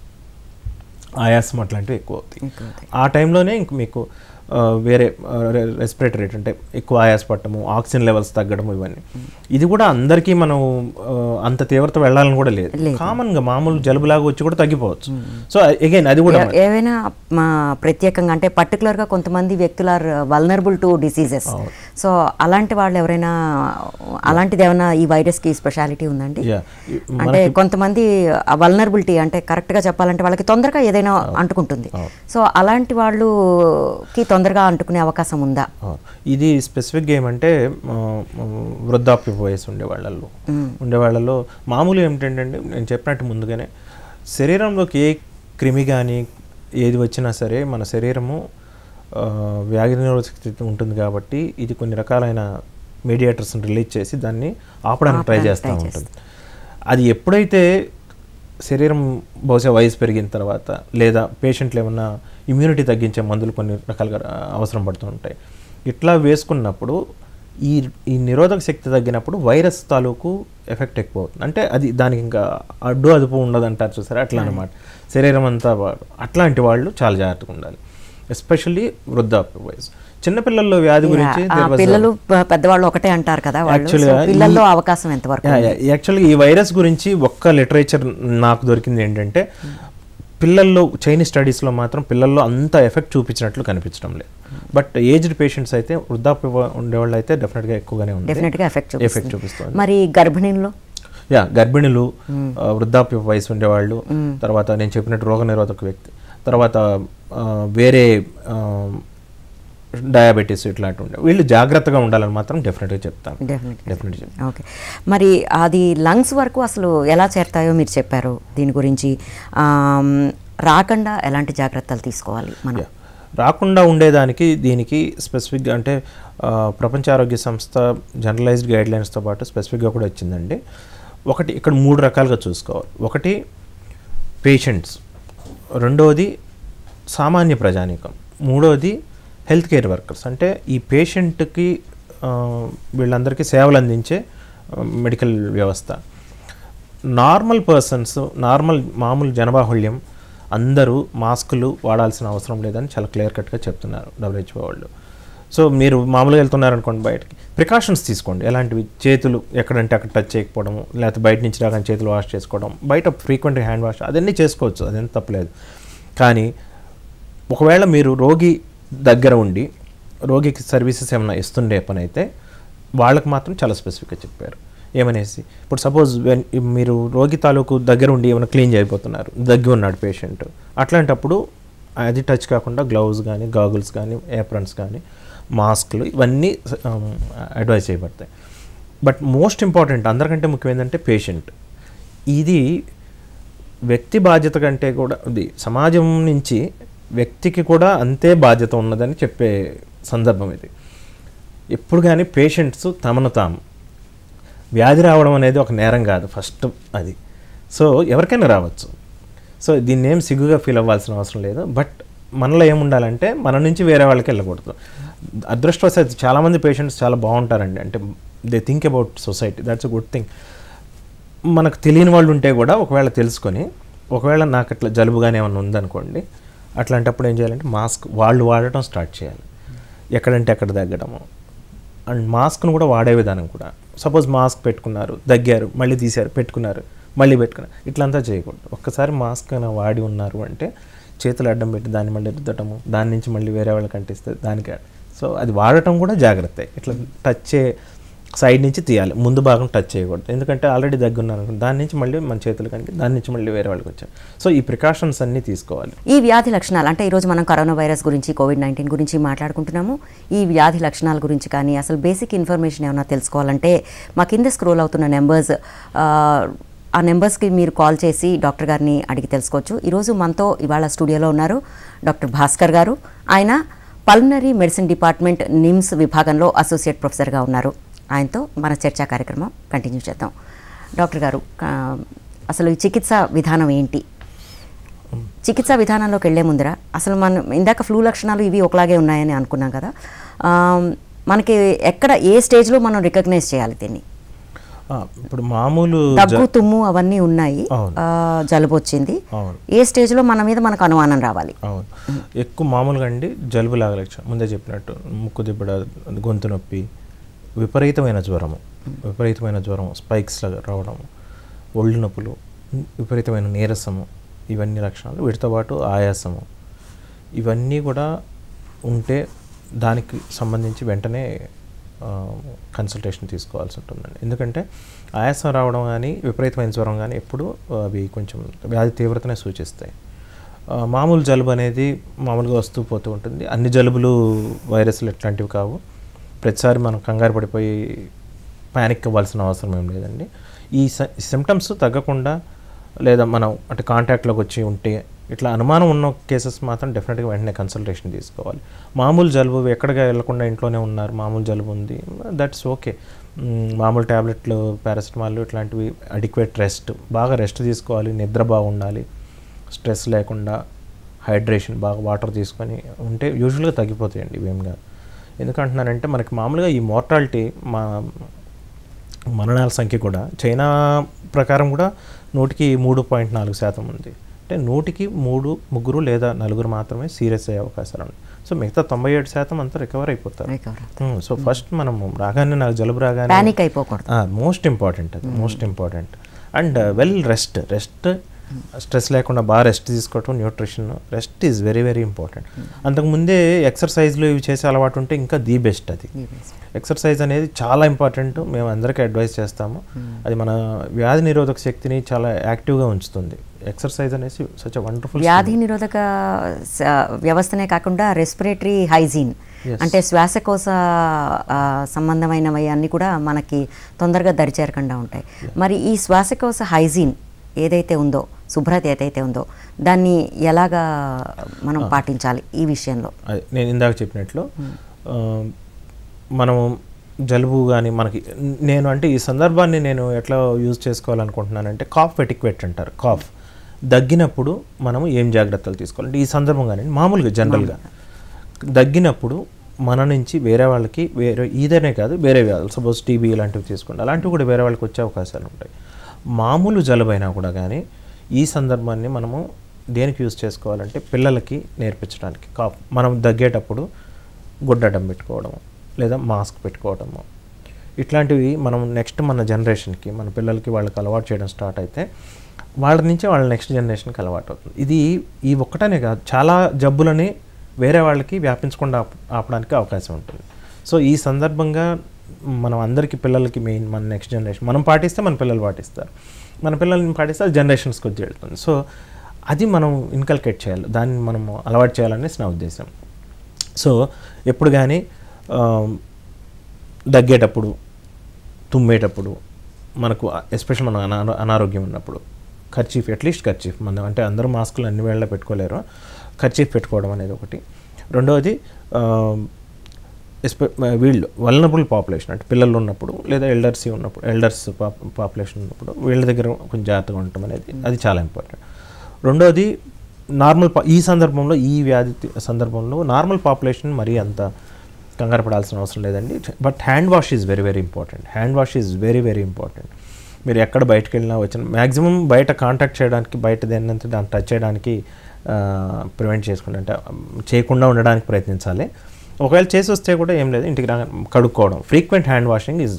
ఆయాసం అట్లాంటివి ఎక్కువ అవుతాయి ఆ టైంలోనే ఇంక మీకు ఆ, వేరే రెస్పిరేటరీ రేట్ అంటే ఎక్కువ ఆయాసపడటము ఆక్సిజన్ లెవెల్స్ తగ్గడము ఇవన్నీ ఇది కూడా అందరికీ మనం ఆ, అంత తీవ్రత వెళ్ళాలని కూడా లేదు కామన్గా మామూలు జలుబులాగా వచ్చి కూడా తగ్గిపోవచ్చు సో అగైన్ అది కూడా ఏ- ఏవైనా మా ప్రత్యేకంగా అంటే పర్టికులర్గా కొంతమంది వ్యక్తులు are vulnerable to diseases so అలాంటి వాళ్ళు ఎవరైనా అలాంటిది ఏమైనా ఈ వైరస్కి స్పెషాలిటీ ఉందండి Yeah. ఈ- అంటే కొంతమంది వల్నరబిలిటీ అంటే కరెక్ట్గా చెప్పాలంటే వాళ్ళకి తొందరగా ఏదైనా అంటుకుంటుంది సో అలాంటి వాళ్ళకి తొందరగా అంటుకునే అవకాశం ఉందా ఆ, ఇది స్పెసిఫిక్గా ఏమంటే ఆ, ఆ, వృద్ధాప్య వయసు ఉండే వాళ్ళల్లో ఉండే వాళ్ళలో మామూలు ఏమిటంటే అండి, నేను చెప్పినట్టు ముందుగానే శరీరంలోకి ఏ క్రిమి కానీ ఏది వచ్చినా సరే మన శరీరము ఆ, వ్యాధి నిరోధక స్థితి ఉంటుంది కాబట్టి ఇది కొన్ని రకాలైన మీడియేటర్స్ని రిలీజ్ చేసి దాన్ని ఆపడానికి ట్రై చేస్తూ ఉంటుంది అది ఎప్పుడైతే శరీరం బహుశా వయసు పెరిగిన తర్వాత లేదా పేషెంట్లు ఏమన్నా ఇమ్యూనిటీ తగ్గించే మందులు కొన్ని రకాలుగా ఆ, అవసరం పడుతూ ఉంటాయి ఇట్లా వేసుకున్నప్పుడు ఈ ఈ నిరోధక శక్తి తగ్గినప్పుడు వైరస్ తాలూకు ఎఫెక్ట్ ఎక్కువ అవుతుంది అంటే అది దానికి ఇంకా అడ్డు అదుపు ఉండదు అంటారు చూసారా అట్లా అనమాట శరీరం అంతా వా- అట్లాంటి వాళ్ళు చాలా జాగ్రత్తగా ఉండాలి ఎస్పెషల్లీ వృద్ధాప్య వయసు చిన్నపిల్లల్లో వ్యాధి గురించి ఆ, there was a- పిల్లలు ప- పెద్దవాళ్ళు ఒకటే అంటారు కదా వాళ్ళు Actually, సో ఈ- పిల్లల్లో అవకాశం ఎంతవరకు యాక్చువల్గా ఈ వైరస్ గురించి ఒక్క లిటరేచర్ నాకు దొరికింది ఏంటంటే పిల్లల్లో చైనీస్ స్టడీస్లో మాత్రం పిల్లల్లో అంత ఎఫెక్ట్ చూపించినట్లు కనిపించడం లేదు బట్ ఏజ్డ్ పేషెంట్స్ అయితే వృద్ధాప్య ఉండేవాళ్ళు అయితే డెఫినెట్గా ఎక్కువగానే ఉంది డెఫినెట్ గా ఎఫెక్ట్ ఎఫెక్ట్ చూపిస్తుంది మరి గర్భిణీల్లో యా గర్భిణులు ఆ, వృద్ధాప్య వయసు ఉండేవాళ్ళు తర్వాత నేను చెప్పినట్టు రోగ నిరోధక వ్యక్తి తర్వాత ఆ, వేరే డయాబెటీస్ ఇట్లాంటి ఉండే వీళ్ళు జాగ్రత్తగా ఉండాలని మాత్రం డెఫినెట్గా చెప్తాను డెఫినెట్ డెఫినెట్గా చెప్తాను ఓకే మరి అది లంగ్స్ వరకు అసలు ఎలా చేరుతాయో మీరు చెప్పారు దీని గురించి ఆమ్, రాకుండా ఎలాంటి జాగ్రత్తలు తీసుకోవాలి మనం యా. రాకుండా ఉండేదానికి దీనికి స్పెసిఫిక్గా అంటే ఆ, ప్రపంచ ఆరోగ్య సంస్థ జనరలైజ్డ్ గైడ్ లైన్స్తో పాటు స్పెసిఫిక్గా కూడా వచ్చిందండి ఒకటి ఇక్కడ మూడు రకాలుగా చూసుకోవాలి ఒకటి పేషెంట్స్ రెండోది సామాన్య ప్రజానీకం మూడోది హెల్త్ కేర్ వర్కర్స్ అంటే ఈ పేషెంట్కి ఆ, వీళ్ళందరికీ సేవలు అందించే ఆ, మెడికల్ వ్యవస్థ నార్మల్ పర్సన్స్ నార్మల్ మామూలు జనబాహుళ్యం అందరూ మాస్కులు వాడాల్సిన అవసరం లేదని చాలా క్లియర్ కట్గా చెప్తున్నారు డబ్ల్యూహెచ్ఓ వాళ్ళు సో మీరు మామూలుగా వెళ్తున్నారనుకోండి బయటకి ప్రికాషన్స్ తీసుకోండి ఎలాంటివి చేతులు ఎక్కడంటే అక్కడ టచ్ చేయకపోవడం లేకపోతే బయట నుంచి రాగానే చేతులు వాష్ చేసుకోవడం బయట ఫ్రీక్వెంట్గా హ్యాండ్ వాష్ అదన్నీ చేసుకోవచ్చు అదేం తప్పలేదు కానీ ఒకవేళ మీరు రోగి దగ్గర ఉండి రోగికి సర్వీసెస్ ఏమైనా ఇస్తుండే పని అయితే వాళ్ళకి మాత్రం చాలా స్పెసిఫిక్గా చెప్పారు ఏమనేసి ఇప్పుడు సపోజ్ మీరు రోగి తాలూకు దగ్గర ఉండి ఏమైనా క్లీన్ చేయబోతున్నారు దగ్గి ఉన్నాడు పేషెంట్ అట్లాంటప్పుడు అది టచ్ కాకుండా గ్లౌజ్ కానీ గాగుల్స్ కానీ ఏప్రన్స్ కానీ మాస్క్లు ఇవన్నీ అడ్వైజ్ చేయబడతాయి బట్ మోస్ట్ ఇంపార్టెంట్ అందరికంటే ముఖ్యం ఏంటంటే పేషెంట్ ఇది వ్యక్తి బాధ్యత కంటే కూడా ఇది సమాజం నుంచి వ్యక్తికి కూడా అంతే బాధ్యత ఉన్నదని చెప్పే సందర్భం ఇది ఎప్పుడు కానీ పేషెంట్స్ తమను తాము వ్యాధి రావడం అనేది ఒక నేరం కాదు ఫస్ట్ అది సో ఎవరికైనా రావచ్చు సో దీన్ని ఏం సిగ్గుగా ఫీల్ అవ్వాల్సిన అవసరం లేదు బట్ మనలో ఏముండాలంటే మన నుంచి వేరే వాళ్ళకి వెళ్ళకూడదు అదృష్టవశాత్తు చాలామంది పేషెంట్స్ చాలా బాగుంటారండి అంటే they think about society that's a good thing మనకు తెలియని వాళ్ళు ఉంటే కూడా ఒకవేళ తెలుసుకొని ఒకవేళ నాకు అట్లా జలుబుగానే ఏమైనా ఉందనుకోండి అట్లాంటప్పుడు ఏం చేయాలంటే మాస్క్ వాళ్ళు వాడటం స్టార్ట్ చేయాలి ఎక్కడంటే అక్కడ తగ్గడము అండ్ మాస్క్ను కూడా వాడే విధానం కూడా సపోజ్ మాస్క్ పెట్టుకున్నారు దగ్గారు మళ్ళీ తీశారు పెట్టుకున్నారు మళ్ళీ పెట్టుకున్నారు ఇట్లంతా చేయకూడదు ఒక్కసారి మాస్క్ అయినా వాడి ఉన్నారు అంటే చేతులు అడ్డం పెట్టి దాన్ని మళ్ళీ రుద్దటము దాని నుంచి మళ్ళీ వేరే వాళ్ళకి అంటిస్తే దానికి సో అది వాడటం కూడా జాగ్రత్త ఇట్లా టచ్ చే సైడ్ నుంచి తీయాలి ముందు భాగం టచ్ చేయకూడదు ఎందుకంటే ఆల్రెడీ దగ్గున్నాను అనుకో, దాని నుంచి మళ్ళీ మన చేతులు కంటే దాని నుంచి మళ్ళీ వేరే వాళ్ళకి వచ్చాయి సో ఈ ప్రికాషన్స్ అన్నీ తీసుకోవాలి ఈ వ్యాధి లక్షణాలు అంటే ఈరోజు మనం కరోనా వైరస్ గురించి కోవిడ్ నైన్టీన్ గురించి మాట్లాడుకుంటున్నాము ఈ వ్యాధి లక్షణాల గురించి కానీ అసలు బేసిక్ ఇన్ఫర్మేషన్ ఏమైనా తెలుసుకోవాలంటే మా కింద స్క్రోల్ అవుతున్న నెంబర్స్ ఆ నెంబర్స్కి మీరు కాల్ చేసి డాక్టర్ గారిని అడిగి తెలుసుకోవచ్చు ఈరోజు మనతో ఇవాళ స్టూడియోలో ఉన్నారు డాక్టర్ భాస్కర్ గారు ఆయన పల్మనరీ మెడిసిన్ డిపార్ట్మెంట్ నిమ్స్ విభాగంలో అసోసియేట్ ప్రొఫెసర్గా ఉన్నారు ఆయనతో మన చర్చా కార్యక్రమం కంటిన్యూ చేద్దాం డాక్టర్ గారు ఆ, అసలు ఈ చికిత్స విధానం ఏంటి చికిత్సా విధానంలోకి వెళ్లే ముందర అసలు మనం ఇందాక ఫ్లూ లక్షణాలు ఇవి ఒకలాగే ఉన్నాయని అనుకున్నాం కదా ఆ, మనకి ఎక్కడ ఏ స్టేజ్లో మనం రికగ్నైజ్ చేయాలి దీన్ని ఆ, ఇప్పుడు మామూలు జ- దగ్గు తుమ్ము అవన్నీ ఉన్నాయి అవును. ఆ, జలుబు వచ్చింది అవును ఏ స్టేజ్లో మన మీద మనకు అనుమానం రావాలి అవును ఎక్కువ మామూలుగా అండి జలుబు లాగా లక్షణం ముందే చెప్పినట్టు ముక్కు దిబ్బడ గొంతు నొప్పి విపరీతమైన జ్వరము విపరీతమైన జ్వరం స్పైక్స్ లాగా రావడం ఒళ్ళు నొప్పులు విపరీతమైన నీరసము ఇవన్నీ లక్షణాలు వీటితో పాటు ఆయాసము ఇవన్నీ కూడా ఉంటే దానికి సంబంధించి వెంటనే కన్సల్టేషన్ తీసుకోవాల్సి ఉంటుందండి ఎందుకంటే ఆయాసం రావడం కానీ విపరీతమైన జ్వరం కానీ ఎప్పుడు అవి కొంచెం వ్యాధి తీవ్రతనే సూచిస్తాయి ఆ, మామూలు జలుబు అనేది మామూలుగా వస్తూ పోతూ ఉంటుంది అన్ని జలుబులు వైరస్లు ఎట్లాంటివి కావు ప్రతిసారి మనం కంగారు పడిపోయి ప్యానిక్ అవ్వాల్సిన అవసరం ఏం లేదండి ఈ సిమ్టమ్స్ తగ్గకుండా లేదా మనం అంటే కాంటాక్ట్లోకి వచ్చి ఉంటే ఇట్లా అనుమానం ఉన్న కేసెస్ మాత్రం డెఫినెట్గా వెంటనే కన్సల్టేషన్ తీసుకోవాలి మామూలు జలుబు ఎక్కడికి వెళ్లకుండా ఇంట్లోనే ఉన్నారు మామూలు జలుబు ఉంది దట్స్ ఓకే మామూలు ట్యాబ్లెట్లు పారాసిటమాల్ ఇట్లాంటివి అడిక్వేట్ రెస్ట్ బాగా రెస్ట్ తీసుకోవాలి నిద్ర బాగుండాలి స్ట్రెస్ లేకుండా హైడ్రేషన్ బాగా వాటర్ తీసుకొని ఉంటే యూజువల్గా తగ్గిపోతాయండి ఇవేం కాదు ఎందుకంటున్నానంటే మనకి మామూలుగా ఈ మోర్టాలిటీ మా మరణాల సంఖ్య కూడా చైనా ప్రకారం కూడా నూటికి మూడు పాయింట్ నాలుగు శాతం ఉంది అంటే నూటికి మూడు ముగ్గురు లేదా నలుగురు మాత్రమే సీరియస్ అయ్యే అవకాశాలు ఉన్నాయి సో మిగతా తొంభై ఏడు శాతం అంతా రికవర్ అయిపోతారు రికవర్ సో ఫస్ట్ మనం రాగానే నాకు జలుబు రాగానే ప్యానిక్ అయిపోకూడదు మోస్ట్ ఇంపార్టెంట్ అది most important and well rest rest stress లేకుండా బాగా రెస్ట్ తీసుకోవటం nutrition rest is very very important అంతకుముందే ఎక్సర్సైజ్లు ఇవి చేసే అలవాటు ఉంటే ఇంకా ది బెస్ట్ అది ఎక్సర్సైజ్ అనేది చాలా ఇంపార్టెంట్ మేము అందరికీ అడ్వైస్ చేస్తాము అది మన వ్యాధి నిరోధక శక్తిని చాలా యాక్టివ్గా ఉంచుతుంది ఎక్సర్సైజ్ అనేసి సచ్ వండర్ఫుల్ వ్యాధి నిరోధక స- వ్యవస్థనే కాకుండా రెస్పిరేటరీ హైజీన్ Yes. అంటే శ్వాసకోశ ఆ, సంబంధమైనవి అన్నీ కూడా మనకి తొందరగా దరిచేరకుండా ఉంటాయి మరి ఈ శ్వాసకోశ హైజీన్ ఏదైతే ఉందో శుభ్రత ఏదైతే ఉందో దాన్ని ఎలాగా మనం పాటించాలి ఈ విషయంలో అది నేను ఇందాక చెప్పినట్లు ఆ, మనం జలుబు కానీ మనకి నేను అంటే ఈ సందర్భాన్ని నేను ఎట్లా యూజ్ చేసుకోవాలనుకుంటున్నానంటే కాఫ్ ఎటిక్వెట్ అంటారు కాఫ్ దగ్గినప్పుడు మనము ఏం జాగ్రత్తలు తీసుకోవాలి అంటే ఈ సందర్భం కానీ మామూలుగా జనరల్గా దగ్గినప్పుడు మన నుంచి వేరే వాళ్ళకి వేరే ఇదనే కాదు వేరే వ్యాధులు సపోజ్ టీబీ ఇలాంటివి తీసుకోండి అలాంటివి కూడా వేరే వాళ్ళకి వచ్చే అవకాశాలు ఉంటాయి మామూలు జలుబైనా కూడా కానీ ఈ సందర్భాన్ని మనము దేనికి యూజ్ చేసుకోవాలంటే పిల్లలకి నేర్పించడానికి కాఫ్ మనం దగ్గేటప్పుడు గుడ్డడం పెట్టుకోవడము లేదా మాస్క్ పెట్టుకోవడము ఇట్లాంటివి మనం నెక్స్ట్ మన జనరేషన్కి మన పిల్లలకి వాళ్ళకి అలవాటు చేయడం స్టార్ట్ అయితే వాళ్ళ నుంచి వాళ్ళ నెక్స్ట్ జనరేషన్కి అలవాటు అవుతుంది ఇది ఈ ఒక్కటనే కాదు చాలా జబ్బులని వేరే వాళ్ళకి వ్యాపించకుండా ఆప్- ఆపడానికి అవకాశం ఉంటుంది సో ఈ సందర్భంగా మనం అందరికీ పిల్లలకి మెయిన్ మన నెక్స్ట్ జనరేషన్ మనం పాటిస్తే మన పిల్లలు పాటిస్తారు మన పిల్లల్ని పాటిస్తే అది జనరేషన్స్కి వచ్చి వెళ్తుంది సో అది మనం ఇన్కల్కేట్ చేయాలి దాన్ని మనం అలవాటు చేయాలనేసి నా ఉద్దేశం సో ఎప్పుడు కానీ దగ్గేటప్పుడు తుమ్మేటప్పుడు మనకు ఎస్పెషల్ మన అనా అనారోగ్యం ఉన్నప్పుడు ఖర్చీఫ్ అట్లీస్ట్ ఖర్చీఫ్ మనం అంటే అందరూ మాస్కులు అన్ని వేళ పెట్టుకోలేరు ఖర్చీఫ్ పెట్టుకోవడం అనేది ఒకటి రెండవది ఆ, ఎస్పె వీళ్ళు వలనబుల్ పాపులేషన్ అంటే పిల్లలు ఉన్నప్పుడు లేదా ఎల్డర్సీ ఉన్నప్పుడు ఎల్డర్స్ పాపులేషన్ ఉన్నప్పుడు వీళ్ళ దగ్గర కొంచెం జాగ్రత్తగా ఉండటం అనేది అది చాలా ఇంపార్టెంట్ రెండోది నార్మల్ పా- ఈ సందర్భంలో ఈ వ్యాధి తి- సందర్భంలో నార్మల్ పాపులేషన్ మరీ అంత కంగారు పడాల్సిన అవసరం లేదండి but hand wash is very very important hand wash is very very important మీరు ఎక్కడ బయటకు వెళ్ళినా వచ్చిన మ్యాక్సిమం బయట కాంటాక్ట్ చేయడానికి బయట దేన్నంత దాన్ని టచ్ చేయడానికి ప్రివెంట్ చేసుకుంటే అంటే um, చేయకుండా ఉండడానికి ప్రయత్నించాలి ఒకవేళ చేసి వస్తే కూడా ఏం లేదు ఇంటికి రా కడుక్కోవడం ఫ్రీక్వెంట్ హ్యాండ్ వాషింగ్ ఈజ్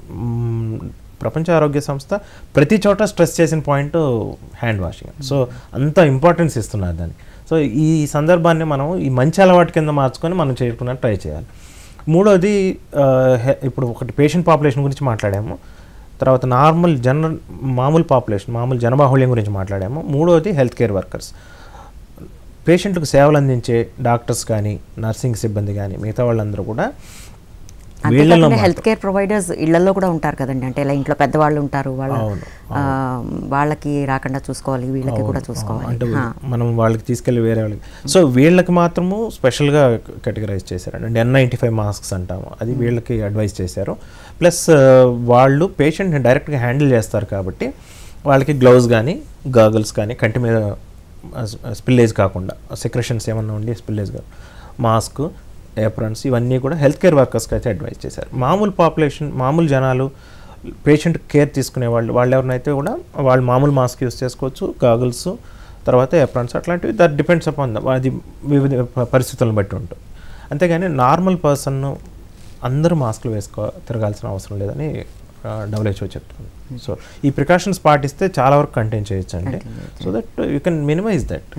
ప్రపంచ ఆరోగ్య సంస్థ ప్రతి చోట స్ట్రెస్ చేసిన పాయింట్ హ్యాండ్ వాషింగ్ సో అంత ఇంపార్టెన్స్ ఇస్తున్నారు దాన్ని సో ఈ సందర్భాన్ని మనం ఈ మంచి అలవాటు కింద మార్చుకొని మనం చేసుకున్నట్టు ట్రై చేయాలి మూడోది ఆ, హె- ఇప్పుడు ఒకటి పేషెంట్ పాపులేషన్ గురించి మాట్లాడాము తర్వాత నార్మల్ జనరల్ మామూలు పాపులేషన్ మామూలు జనబాహుళ్యం గురించి మాట్లాడాము మూడోది హెల్త్ కేర్ వర్కర్స్ పేషెంట్లకు సేవలు అందించే డాక్టర్స్ కానీ నర్సింగ్ సిబ్బంది కానీ మిగతా వాళ్ళందరూ కూడా వీళ్ళలో అంతేకాకుండా హెల్త్ కేర్ ప్రొవైడర్స్ ఇళ్లలో కూడా ఉంటారు కదండి అంటే ఇలా ఇంట్లో పెద్దవాళ్ళు ఉంటారు వాళ్ళ అవును, ఆ, వాళ్ళకి రాకుండా చూసుకోవాలి వీళ్ళకి కూడా చూసుకోవాలి అంటే హా. మనం వాళ్ళకి తీసుకెళ్ళి వేరే వాళ్ళకి సో వీళ్ళకి మాత్రము స్పెషల్గా కేటగరైజ్ చేశారు అంటే ఎన్ నైంటీ ఫైవ్ మాస్క్స్ అంటాము అది వీళ్ళకి అడ్వైస్ చేశారు ప్లస్ వాళ్ళు పేషెంట్ని డైరెక్ట్గా హ్యాండిల్ చేస్తారు కాబట్టి వాళ్ళకి గ్లౌజ్ కానీ గాగుల్స్ కానీ కంటి మీద స్పిల్లేజ్ కాకుండా సెక్రెషన్స్ ఏమన్నా ఉండి స్పిల్లేజ్ మాస్క్ ఏప్రన్స్ ఇవన్నీ కూడా హెల్త్ కేర్ వర్కర్స్కి అయితే అడ్వైస్ చేశారు మామూలు పాపులేషన్ మామూలు జనాలు పేషెంట్ కేర్ తీసుకునే వాళ్ళు వాళ్ళు ఎవరినైతే కూడా వాళ్ళు మామూలు మాస్క్ యూస్ చేసుకోవచ్చు గాగుల్స్ తర్వాత ఏప్రాన్స్ అట్లాంటివి దట్ డిపెండ్స్ అపాన్ అది వివిధ ప- పరిస్థితులను బట్టి ఉంటుంది అంతేగాని నార్మల్ పర్సన్ అందరూ మాస్కులు వేసుకో తిరగాల్సిన అవసరం లేదని డబ్ల్యూహెచ్ఓ చెప్తుంది సో ఈ ప్రికాషన్స్ పాటిస్తే చాలా వరకు కంటైన్ చేయొచ్చు అండి so that you can minimise that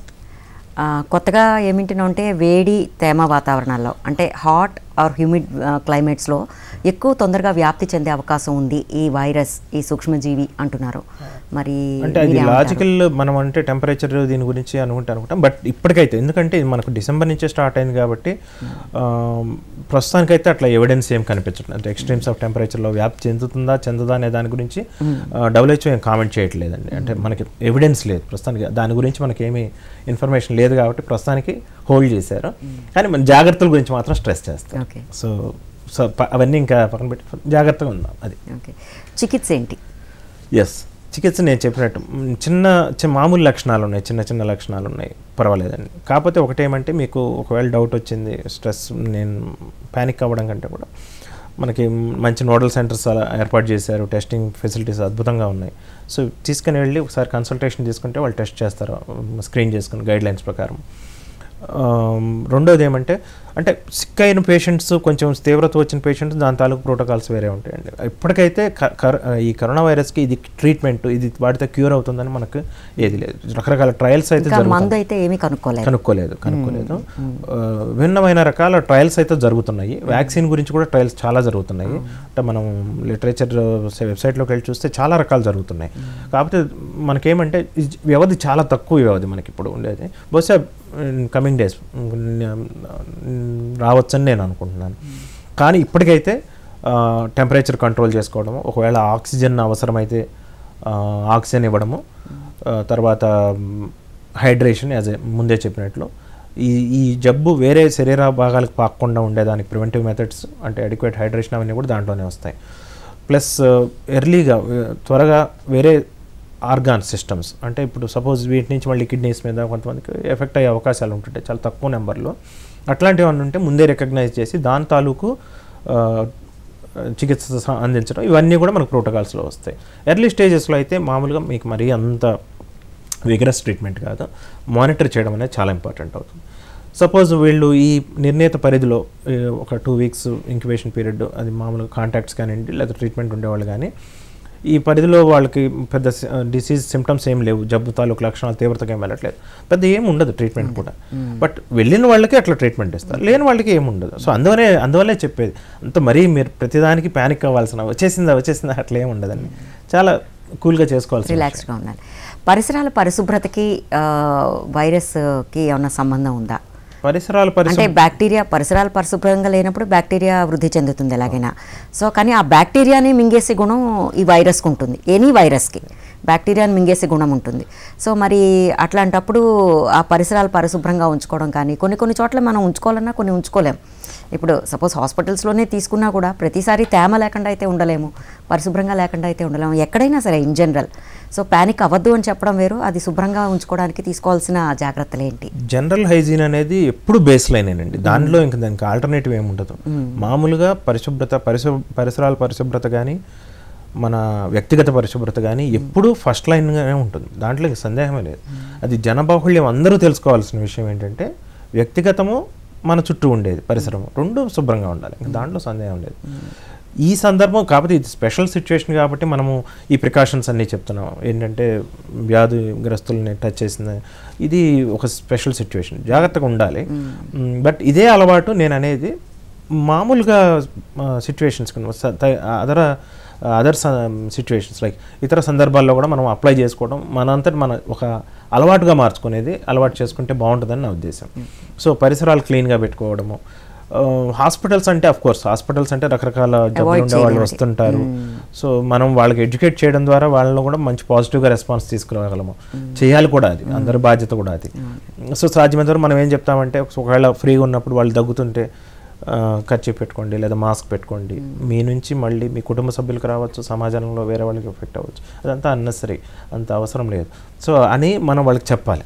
ఆ, కొత్తగా ఏమింటున్నా అంటే వేడి తేమ వాతావరణాల్లో అంటే హాట్ ఆర్ హ్యూమిడ్ క్లైమేట్స్లో ఎక్కువ తొందరగా వ్యాప్తి చెందే అవకాశం ఉంది ఈ వైరస్ ఈ సూక్ష్మజీవి అంటున్నారు మరి అంటే అది మీరేమంటారు? లాజికల్ మనం అంటే టెంపరేచర్ దీని గురించి అనుకుంటే అనుకుంటాం బట్ ఇప్పటికైతే ఎందుకంటే ఇది మనకు డిసెంబర్ నుంచే స్టార్ట్ అయింది కాబట్టి ఆ, ప్రస్తుతానికైతే అట్లా ఎవిడెన్స్ ఏం కనిపించట్లేదు అంటే ఎక్స్ట్రీమ్స్ ఆఫ్ టెంపరేచర్లో వ్యాప్తి చెందుతుందా చెందదా అనే దాని గురించి డబ్ల్యూహెచ్ఓ ఏం కామెంట్ చేయట్లేదండి అంటే మనకి ఎవిడెన్స్ లేదు ప్రస్తుతానికి దాని గురించి మనకి ఏమీ ఇన్ఫర్మేషన్ లేదు కాబట్టి ప్రస్తుతానికి హోల్డ్ చేశారు కానీ మన జాగ్రత్తల గురించి మాత్రం స్ట్రెస్ చేస్తారు ఓకే సో సో ప- అవన్నీ ఇంకా పక్కన పెట్టి జాగ్రత్తగా ఉందాం అది ఓకే చికిత్స ఏంటి ఎస్ చికిత్స నేను చెప్పినట్టు మ్, చిన్న చిన్న మామూలు లక్షణాలు ఉన్నాయి చిన్న చిన్న లక్షణాలు ఉన్నాయి పర్వాలేదండి కాకపోతే ఒకటేమంటే మీకు ఒకవేళ డౌట్ వచ్చింది స్ట్రెస్ నేను ప్యానిక్ అవ్వడం కంటే కూడా మనకి మంచి నోడల్ సెంటర్స్ అలా ఏర్పాటు చేశారు టెస్టింగ్ ఫెసిలిటీస్ అద్భుతంగా ఉన్నాయి సో తీసుకుని వెళ్ళి ఒకసారి కన్సల్టేషన్ తీసుకుంటే వాళ్ళు టెస్ట్ చేస్తారు స్క్రీన్ చేసుకుని గైడ్ లైన్స్ ప్రకారం ఆమ్, రెండోది ఏమంటే అంటే సిక్ అయిన పేషెంట్స్ కొంచెం తీవ్రత వచ్చిన పేషెంట్స్ దాని తాలూకు ప్రోటోకాల్స్ వేరే ఉంటాయండి ఇప్పటికైతే క- కర- ఈ కరోనా వైరస్కి ఇది ట్రీట్మెంట్ ఇది వాడితే క్యూర్ అవుతుందని మనకు ఏది లేదు రకరకాల ట్రయల్స్ అయితే ఇంకా జరుగుతున్నాయి మందు అయితే ఏమీ కనుక్కోలేదు కనుక్కోలేదు కనుక్కోలేదు ఆ, భిన్నమైన రకాల ట్రయల్స్ అయితే జరుగుతున్నాయి వ్యాక్సిన్ గురించి కూడా ట్రయల్స్ చాలా జరుగుతున్నాయి అంటే మనం లిటరేచర్ వెబ్సైట్లోకి వెళ్ళి చూస్తే చాలా రకాలు జరుగుతున్నాయి కాకపోతే మనకేమంటే ఈ వ్యవధి చాలా తక్కువ వ్యవధి మనకి ఇప్పుడు ఉండేది బహుశా కమింగ్ డేస్ రావచ్చని నేను అనుకుంటున్నాను కానీ ఇప్పటికైతే టెంపరేచర్ కంట్రోల్ చేసుకోవడము ఒకవేళ ఆక్సిజన్ అవసరమైతే ఆ, ఆక్సిజన్ ఇవ్వడము ఆ, తర్వాత హైడ్రేషన్ యాజ్ ఏ ముందే చెప్పినట్లు ఈ ఈ జబ్బు వేరే శరీర భాగాలకు పాకకుండా ఉండేదానికి ప్రివెంటివ్ మెథడ్స్ అంటే అడిక్వేట్ హైడ్రేషన్ అవన్నీ కూడా దాంట్లోనే వస్తాయి ప్లస్ ఎర్లీగా త్వరగా వేరే ఆర్గాన్ సిస్టమ్స్ అంటే ఇప్పుడు సపోజ్ వీటి నుంచి మళ్ళీ కిడ్నీస్ మీద కొంతమందికి ఎఫెక్ట్ అయ్యే అవకాశాలు ఉంటుంటాయి చాలా తక్కువ నెంబర్లో అట్లాంటివి ఉంటే ముందే రికగ్నైజ్ చేసి దాని తాలూకు ఆ, చికిత్స స- అందించడం ఇవన్నీ కూడా మనకు ప్రోటోకాల్స్లో వస్తాయి ఎర్లీ స్టేజెస్లో అయితే మామూలుగా మీకు మరీ అంత విగరస్ ట్రీట్మెంట్ కాదు మానిటర్ చేయడం అనేది చాలా ఇంపార్టెంట్ అవుతుంది సపోజ్ వీళ్ళు ఈ నిర్ణీత పరిధిలో ఏ, ఒక టూ వీక్స్ ఇంక్యుబేషన్ పీరియడ్ అది మామూలుగా కాంటాక్ట్స్ కానివ్వండి లేదా ట్రీట్మెంట్ ఉండేవాళ్ళు కానీ ఈ పరిధిలో వాళ్ళకి పెద్ద డిసీజ్ సిమ్టమ్స్ ఏం లేవు జబ్బు తాలూకు లక్షణాలు తీవ్రతగా ఏం వెళ్ళట్లేదు పెద్ద ఏం ఉండదు ట్రీట్మెంట్ కూడా బట్ వెళ్ళిన వాళ్ళకి అట్లా ట్రీట్మెంట్ ఇస్తారు లేని వాళ్ళకి ఏం ఉండదు సో అందువనే అందువల్లే చెప్పేది అంత మరీ మీరు ప్రతిదానికి ప్యానిక్ అవ్వాల్సిన వచ్చేసిందా వచ్చేసిందా అట్లా ఏం ఉండదండి చాలా కూల్గా చేసుకోవాల్సిన రిలాక్స్డ్గా ఉండాలి పరిసరాల పరిశుభ్రతకి ఆ, వైరస్కి ఏమన్నా సంబంధం ఉందా పరిసరాలు అంటే పరిశుభ్ర బ్యాక్టీరియా పరిసరాలు పరిశుభ్రంగా లేనప్పుడు బ్యాక్టీరియా వృద్ధి చెందుతుంది ఎలాగైనా సో కానీ ఆ బ్యాక్టీరియాని మింగేసే గుణం ఈ వైరస్కి ఉంటుంది ఎనీ వైరస్కి బ్యాక్టీరియాని మింగేసే గుణం ఉంటుంది సో మరి అట్లాంటప్పుడు ఆ పరిసరాలు పరిశుభ్రంగా ఉంచుకోవడం కానీ కొన్ని కొన్ని చోట్ల మనం ఉంచుకోవాలన్నా కొన్ని ఉంచుకోలేం ఇప్పుడు సపోజ్ హాస్పిటల్స్లోనే తీసుకున్నా కూడా ప్రతిసారి తేమ లేకుండా అయితే ఉండలేము పరిశుభ్రంగా లేకుండా అయితే ఉండలేము ఎక్కడైనా సరే ఇన్ జనరల్ సో ప్యానిక్ అవ్వద్దు అని చెప్పడం వేరు అది శుభ్రంగా ఉంచుకోవడానికి తీసుకోవాల్సిన జాగ్రత్తలు ఏంటి జనరల్ హైజీన్ అనేది ఎప్పుడు బేస్ లైన్ అండి దానిలో ఇంక దానికి ఆల్టర్నేటివ్ ఏమి ఉండదు మామూలుగా పరిశుభ్రత పరిశు పరిసరాల పరిశుభ్రత కానీ మన వ్యక్తిగత పరిశుభ్రత కానీ ఎప్పుడూ ఫస్ట్ లైన్గానే ఉంటుంది దాంట్లో ఇంక సందేహమే లేదు అది జనబాహుళ్యం అందరూ తెలుసుకోవాల్సిన విషయం ఏంటంటే వ్యక్తిగతము మన చుట్టూ ఉండేది పరిసరము రెండు శుభ్రంగా ఉండాలి ఇంక దాంట్లో సందేహం లేదు ఈ సందర్భం కాకపోతే ఇది స్పెషల్ సిచ్యువేషన్ కాబట్టి మనము ఈ ప్రికాషన్స్ అన్నీ చెప్తున్నాం ఏంటంటే వ్యాధిగ్రస్తుల్ని టచ్ చేసింది ఇది ఒక స్పెషల్ సిచ్యువేషన్ జాగ్రత్తగా ఉండాలి బట్ ఇదే అలవాటు నేను అనేది మామూలుగా situations other other situations like ఇతర సందర్భాల్లో కూడా మనం అప్లై చేసుకోవడం మనంతటి మన ఒక అలవాటుగా మార్చుకునేది అలవాటు చేసుకుంటే బాగుంటుందని నా ఉద్దేశం సో పరిసరాలు క్లీన్గా పెట్టుకోవడము హాస్పిటల్స్ అంటే అఫ్ కోర్స్ హాస్పిటల్స్ అంటే రకరకాల జబ్బులు ఉండే వాళ్ళు వస్తుంటారు సో మనం వాళ్ళకి ఎడ్యుకేట్ చేయడం ద్వారా వాళ్ళలో కూడా మంచి పాజిటివ్గా రెస్పాన్స్ తీసుకురాగలము చేయాలి కూడా అది అందరి బాధ్యత కూడా అది సో సాధ్యమైనంత వరకు మనం ఏం చెప్తామంటే ఒకవేళ ఫ్రీగా ఉన్నప్పుడు వాళ్ళు దగ్గుతుంటే ఖర్చు పెట్టుకోండి లేదా మాస్క్ పెట్టుకోండి మీ నుంచి మళ్ళీ మీ కుటుంబ సభ్యులకు రావచ్చు సమాజంలో వేరే వాళ్ళకి ఎఫెక్ట్ అవ్వచ్చు అదంతా అన్నెసరీ అంత అవసరం లేదు సో అని మనం వాళ్ళకి చెప్పాలి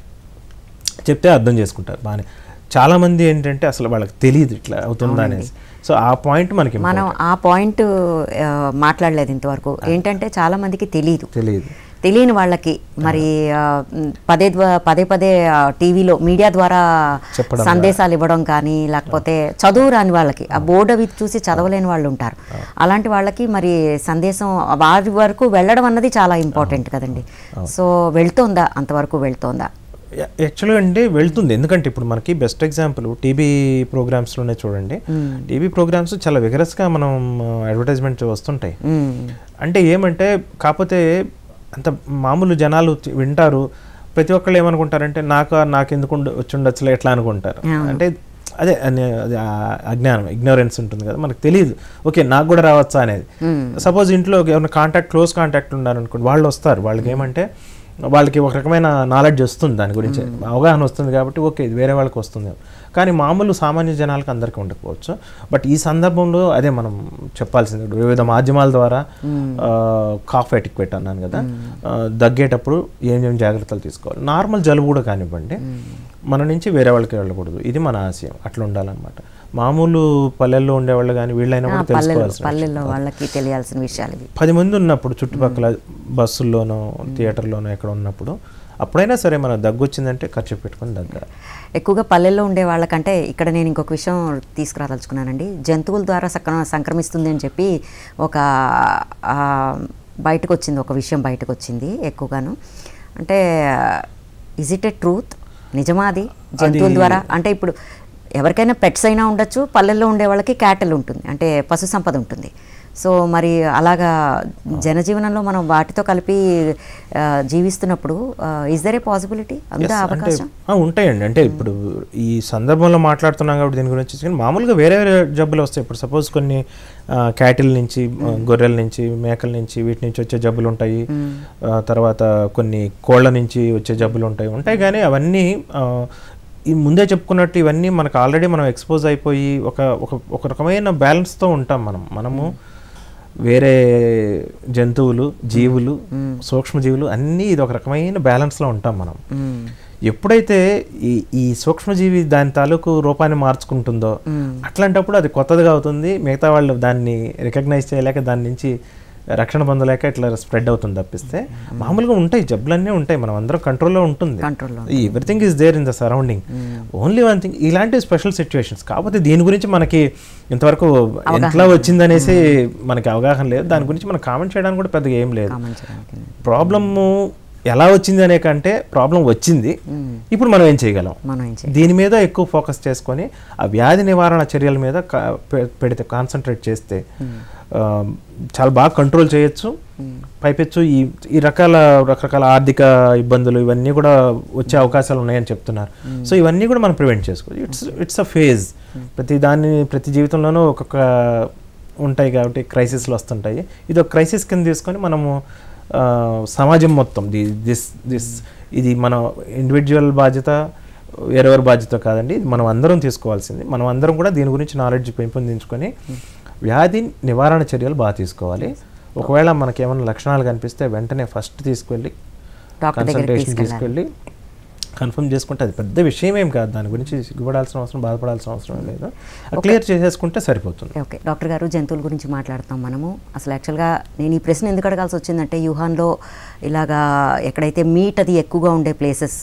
చెప్తే అర్థం చేసుకుంటారు బాగానే చాలామంది ఏంటంటే అసలు వాళ్ళకి తెలియదు ఇట్లా అవుతుందా అనేసి సో ఆ పాయింట్ మనకి మనం ఆ పాయింట్ ఆ, మాట్లాడలేదు ఇంతవరకు ఏంటంటే చాలా మందికి తెలియదు తెలియదు తెలియని వాళ్ళకి మరి ఆ, మ్, పదే ద్వా- పదే పదే ఆ, టీవీలో మీడియా ద్వారా చెప్పడం సందేశాలు ఇవ్వడం కానీ లేకపోతే చదువు రాని వాళ్ళకి ఆ బోర్డు అవి చూసి చదవలేని వాళ్ళు ఉంటారు అలాంటి వాళ్ళకి మరి సందేశం వారి వరకు వెళ్ళడం అన్నది చాలా ఇంపార్టెంట్ కదండి సో వెళ్తోందా అంతవరకు వెళ్తోందా యాక్చువల్గా అంటే వెళ్తుంది ఎందుకంటే ఇప్పుడు మనకి బెస్ట్ ఎగ్జాంపుల్ టీవీ ప్రోగ్రామ్స్లోనే చూడండి టీవీ ప్రోగ్రామ్స్ చాలా విగరస్గా మనం అడ్వర్టైజ్మెంట్ వస్తుంటాయి మ్, అంటే ఏమంటే కాకపోతే అంత మామూలు జనాలు తి- వింటారు ప్రతి ఒక్కళ్ళు ఏమనుకుంటారంటే నాకు నాకు ఎందుకు ఉండ- వచ్చి ఉండొచ్చులే ఎట్లా అనుకుంటారు అంటే అదే అనే- అది ఆ అజ్ఞానం ఇగ్నోరెన్స్ ఉంటుంది కదా మనకు తెలియదు ఓకే నాకు కూడా రావచ్చా అనేది సపోజ్ ఇంట్లో ఏమైనా కాంటాక్ట్ క్లోజ్ కాంటాక్ట్ ఉన్నారు అనుకోండి వాళ్ళు వస్తారు వాళ్ళకి ఏమంటే వాళ్ళకి ఒక రకమైన నాలెడ్జ్ వస్తుంది దాని గురించి అవగాహన వస్తుంది కాబట్టి ఓకే ఇది వేరే వాళ్ళకి వస్తుంది కానీ మామూలు సామాన్య జనాలకు అందరికీ ఉండకపోవచ్చు బట్ ఈ సందర్భంలో అదే మనం చెప్పాల్సింది ఇప్పుడు వివిధ మాధ్యమాల ద్వారా కాఫ్ ఎటిక్వేట్ అన్నాను కదా ఆ, దగ్గేటప్పుడు ఏం ఏం జాగ్రత్తలు తీసుకోవాలి నార్మల్ జలుబు కూడా కానివ్వండి మన నుంచి వేరే వాళ్ళకి వెళ్ళకూడదు ఇది మన ఆశయం అట్లా ఉండాలన్నమాట మామూలు పల్లెల్లో ఉండేవాళ్ళు కానీ వీళ్ళైనా ఆ, కూడా పల్లెల్లో తెలుసుకోవాల్సిన పల్లెల్లో వాళ్ళకి తెలియాల్సిన విషయాలు ఇవి పది మంది ఉన్నప్పుడు చుట్టుపక్కల బస్సుల్లోనో థియేటర్లోనో ఎక్కడ ఉన్నప్పుడు అప్పుడైనా సరే మన దగ్గు వచ్చిందంటే ఖర్చు పెట్టుకొని దగ్గర ఎక్కువగా పల్లెల్లో ఉండే వాళ్ళకంటే ఇక్కడ నేను ఇంకొక విషయం తీసుకురాదలుచుకున్నానండి జంతువుల ద్వారా సక్ర సంక్రమిస్తుంది అని చెప్పి ఒక ఆ, బయటకు వచ్చింది ఒక విషయం బయటకు వచ్చింది ఎక్కువగాను అంటే ఇజ్ ఇట్ ఏ ట్రూత్ నిజమా అది జంతువుల ద్వారా అంటే ఇప్పుడు ఎవరికైనా పెట్స్ అయినా ఉండొచ్చు పల్లెల్లో ఉండే వాళ్ళకి క్యాటల్ ఉంటుంది అంటే పశు సంపద ఉంటుంది సో మరి అలాగా జనజీవనంలో మనం వాటితో కలిపి ఆ, జీవిస్తున్నప్పుడు is there a possibility Yes, అందా అంటే అవకాశం ఆ, ఉంటాయండి అంటే ఇప్పుడు ఈ సందర్భంలో మాట్లాడుతున్నాం కాబట్టి దీని గురించి కానీ మామూలుగా వేరే వేరే జబ్బులు వస్తాయి ఇప్పుడు సపోజ్ కొన్ని క్యాటిల్ నుంచి ఆ, గొర్రెల నుంచి మేకల నుంచి వీటి నుంచి వచ్చే జబ్బులు ఉంటాయి ఆ, తర్వాత కొన్ని కోళ్ళ నుంచి వచ్చే జబ్బులు ఉంటాయి ఉంటాయి కానీ అవన్నీ ఆ, ఈ ముందే చెప్పుకున్నట్టు ఇవన్నీ మనకు ఆల్రెడీ మనం ఎక్స్పోజ్ అయిపోయి ఒక ఒక ఒక రకమైన బ్యాలెన్స్తో ఉంటాం మనం మనము వేరే జంతువులు జీవులు సూక్ష్మజీవులు అన్నీ ఇది ఒక రకమైన బ్యాలెన్స్లో ఉంటాం మనం మ్మ్. ఎప్పుడైతే ఈ ఈ సూక్ష్మజీవి దాని తాలూకు రూపాన్ని మార్చుకుంటుందో అట్లాంటప్పుడు అది కొత్తదిగా అవుతుంది మిగతా వాళ్ళు దాన్ని రికగ్నైజ్ చేయలేక దాని నుంచి రక్షణ పొందలేక ఇట్లా స్ప్రెడ్ అవుతుంది తప్పిస్తే మామూలుగా ఉంటాయి జబ్బులన్నీ ఉంటాయి మనం అందరం కంట్రోల్లో ఉంటుంది కంట్రోల్లో everything is there in the surrounding only one thing ఇలాంటి స్పెషల్ సిచ్యువేషన్స్ కాకపోతే దీని గురించి మనకి ఇంతవరకు ఎట్లా వచ్చిందనేసి మనకి అవగాహన లేదు దాని గురించి మనం కామెంట్ చేయడానికి కూడా పెద్దగా ఏం లేదు కామెంట్ చేయడానికి ప్రాబ్లము ఎలా వచ్చింది అనే కంటే ప్రాబ్లం వచ్చింది ఇప్పుడు మనం ఏం చేయగలం మనం ఏం చేయాలి దీని మీద ఎక్కువ ఫోకస్ చేసుకొని ఆ వ్యాధి నివారణ చర్యల మీద కా- పె- పెడితే కాన్సన్ట్రేట్ చేస్తే ఆ, చాలా బాగా కంట్రోల్ చేయొచ్చు పైపెచ్చు ఈ ఈ రకాల రకరకాల ఆర్థిక ఇబ్బందులు ఇవన్నీ కూడా వచ్చే అవకాశాలు ఉన్నాయని చెప్తున్నారు సో ఇవన్నీ కూడా మనం ప్రివెంట్ చేసుకోవచ్చు ఇట్స్ ఇట్స్ అ ఫేజ్ ప్రతి దాన్ని ప్రతి జీవితంలోనూ ఒక్కొక్క ఉంటాయి కాబట్టి క్రైసిస్లు వస్తుంటాయి ఇది ఒక క్రైసిస్ కింద తీసుకొని మనము ఆ, సమాజం మొత్తం ది దిస్ దిస్ ఇది మన ఇండివిజువల్ బాధ్యత వేరెవరి బాధ్యత కాదండి ఇది మనం అందరం తీసుకోవాల్సింది మనం అందరం కూడా దీని గురించి నాలెడ్జ్ పెంపొందించుకొని వ్యాధి నివారణ చర్యలు బాగా తీసుకోవాలి ఒకవేళ మనకి ఏమైనా లక్షణాలు కనిపిస్తే వెంటనే ఫస్ట్ తీసుకెళ్ళి డాక్టర్ దగ్గరికి కన్సల్టేషన్ తీసుకెళ్ళాలి తీసుకెళ్ళి కన్ఫర్మ్ చేసుకుంటే అది పెద్ద విషయం ఏం కాదు దాని గురించి సిగ్గుపడాల్సిన అవసరం బాధపడాల్సిన అవసరం లేదు క్లియర్ చేసేసుకుంటే సరిపోతుంది ఓకే డాక్టర్ గారు జంతువుల గురించి మాట్లాడుతాం మనము అసలు యాక్చువల్గా నేను ఈ ప్రశ్న ఎందుకు అడగాల్సి వచ్చిందంటే యూహాన్లో ఇలాగా ఎక్కడైతే మీట్ అది ఎక్కువగా ఉండే ప్లేసెస్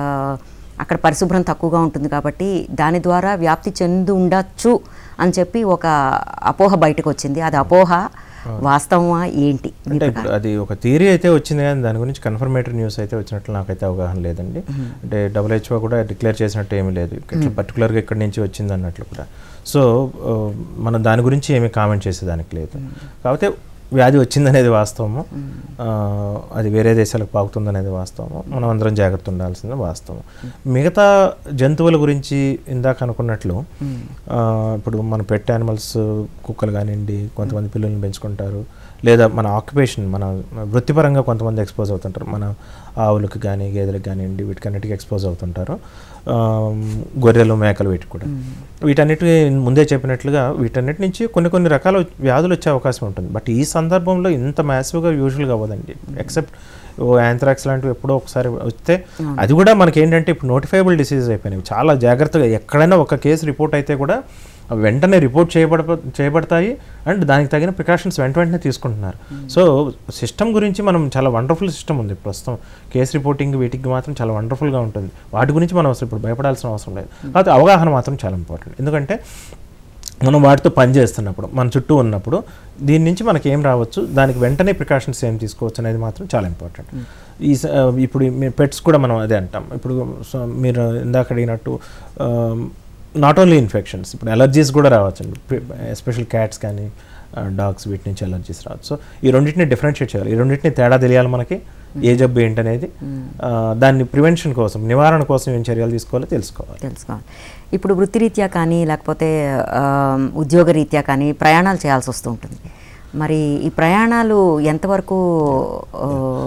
అక్కడ పరిశుభ్రం తక్కువగా ఉంటుంది కాబట్టి దాని ద్వారా వ్యాప్తి చెంది ఉండొచ్చు అని చెప్పి ఒక అపోహ బయటకు వచ్చింది అది అపోహ వాస్తవమా ఏంటి మీ అంటే ఇప్పుడు అది ఒక థియరీ అయితే వచ్చింది కానీ దాని గురించి కన్ఫర్మేటరీ న్యూస్ అయితే వచ్చినట్లు నాకైతే అవగాహన లేదండి అంటే డబ్ల్యూహెచ్ఓ కూడా డిక్లేర్ చేసినట్టు ఏమీ లేదు ఇట్లా పర్టికులర్గా ఇక్కడి నుంచి వచ్చింది అన్నట్లు కూడా సో ఆ, మనం దాని గురించి ఏమీ కామెంట్ చేసేదానికి లేదు కాకపోతే వ్యాధి వచ్చిందనేది వాస్తవము ఆ, అది వేరే దేశాలకు పాకుతుందనేది వాస్తవము మనం అందరం జాగ్రత్త ఉండాల్సింది వాస్తవం మిగతా జంతువుల గురించి ఇందాక అనుకున్నట్లు ఆ, ఇప్పుడు మన పెట్ యానిమల్స్ కుక్కలు కానివ్వండి కొంతమంది పిల్లల్ని పెంచుకుంటారు లేదా మన ఆక్యుపేషన్ మన వృత్తిపరంగా కొంతమంది ఎక్స్పోజ్ అవుతుంటారు మన ఆవులకు కానీ గేదెలకు కానివ్వండి వీటికన్నిటికీ ఎక్స్పోజ్ అవుతుంటారు ఆ, గొర్రెలు మేకలు వీటికి కూడా వీటన్నిటి ముందే చెప్పినట్లుగా వీటన్నిటి నుంచి కొన్ని కొన్ని రకాల వ్యాధులు వచ్చే అవకాశం ఉంటుంది బట్ ఈ సందర్భంలో ఇంత మ్యాసివ్గా యూజువల్గా అవ్వదండి ఎక్సెప్ట్ ఓ యాంథ్రాక్స్ లాంటివి ఎప్పుడో ఒకసారి వస్తే అది కూడా మనకి ఏంటంటే ఇప్పుడు నోటిఫైబుల్ డిసీజ్ అయిపోయినాయి చాలా జాగ్రత్తగా ఎక్కడైనా ఒక కేసు రిపోర్ట్ అయితే కూడా అవి వెంటనే రిపోర్ట్ చేయబడ చేయబడతాయి అండ్ దానికి తగిన ప్రికాషన్స్ వెంట వెంటనే తీసుకుంటున్నారు సో సిస్టమ్ గురించి మనం చాలా వండర్ఫుల్ సిస్టమ్ ఉంది ప్రస్తుతం కేసు రిపోర్టింగ్ వీటికి మాత్రం చాలా వండర్ఫుల్గా ఉంటుంది వాటి గురించి మనం అసలు ఇప్పుడు భయపడాల్సిన అవసరం లేదు కాకపోతే అవగాహన మాత్రం చాలా ఇంపార్టెంట్ ఎందుకంటే మనం వాటితో పని చేస్తున్నప్పుడు మన చుట్టూ ఉన్నప్పుడు దీని నుంచి మనకి ఏం రావచ్చు దానికి వెంటనే ప్రికాషన్స్ ఏం తీసుకోవచ్చు అనేది మాత్రం చాలా ఇంపార్టెంట్ ఈ స- ఆ, ఇప్పుడు పెట్స్ కూడా మనం అదే అంటాం ఇప్పుడు సో మీరు ఇందాక అడిగినట్టు నాట్ ఓన్లీ ఇన్ఫెక్షన్స్ ఇప్పుడు ఎలర్జీస్ కూడా రావచ్చండి ఎస్పెషల్ క్యాట్స్ కానీ డాగ్స్ వీటి నుంచి ఎలర్జీస్ రావచ్చు సో ఈ రెండింటిని డిఫరెన్షియేట్ చేయాలి ఈ రెండింటిని తేడా తెలియాలి మనకి ఏ జబ్బు ఏంటనేది ఆ, దాన్ని ప్రివెన్షన్ కోసం నివారణ కోసం ఏం చర్యలు తీసుకోవాలో తెలుసుకోవాలి తెలుసుకోవాలి ఇప్పుడు వృత్తిరీత్యా కానీ లేకపోతే ఆ, ఉద్యోగరీత్యా కానీ ప్రయాణాలు చేయాల్సి వస్తూ ఉంటుంది మరి ఈ ప్రయాణాలు ఎంతవరకు ఆ,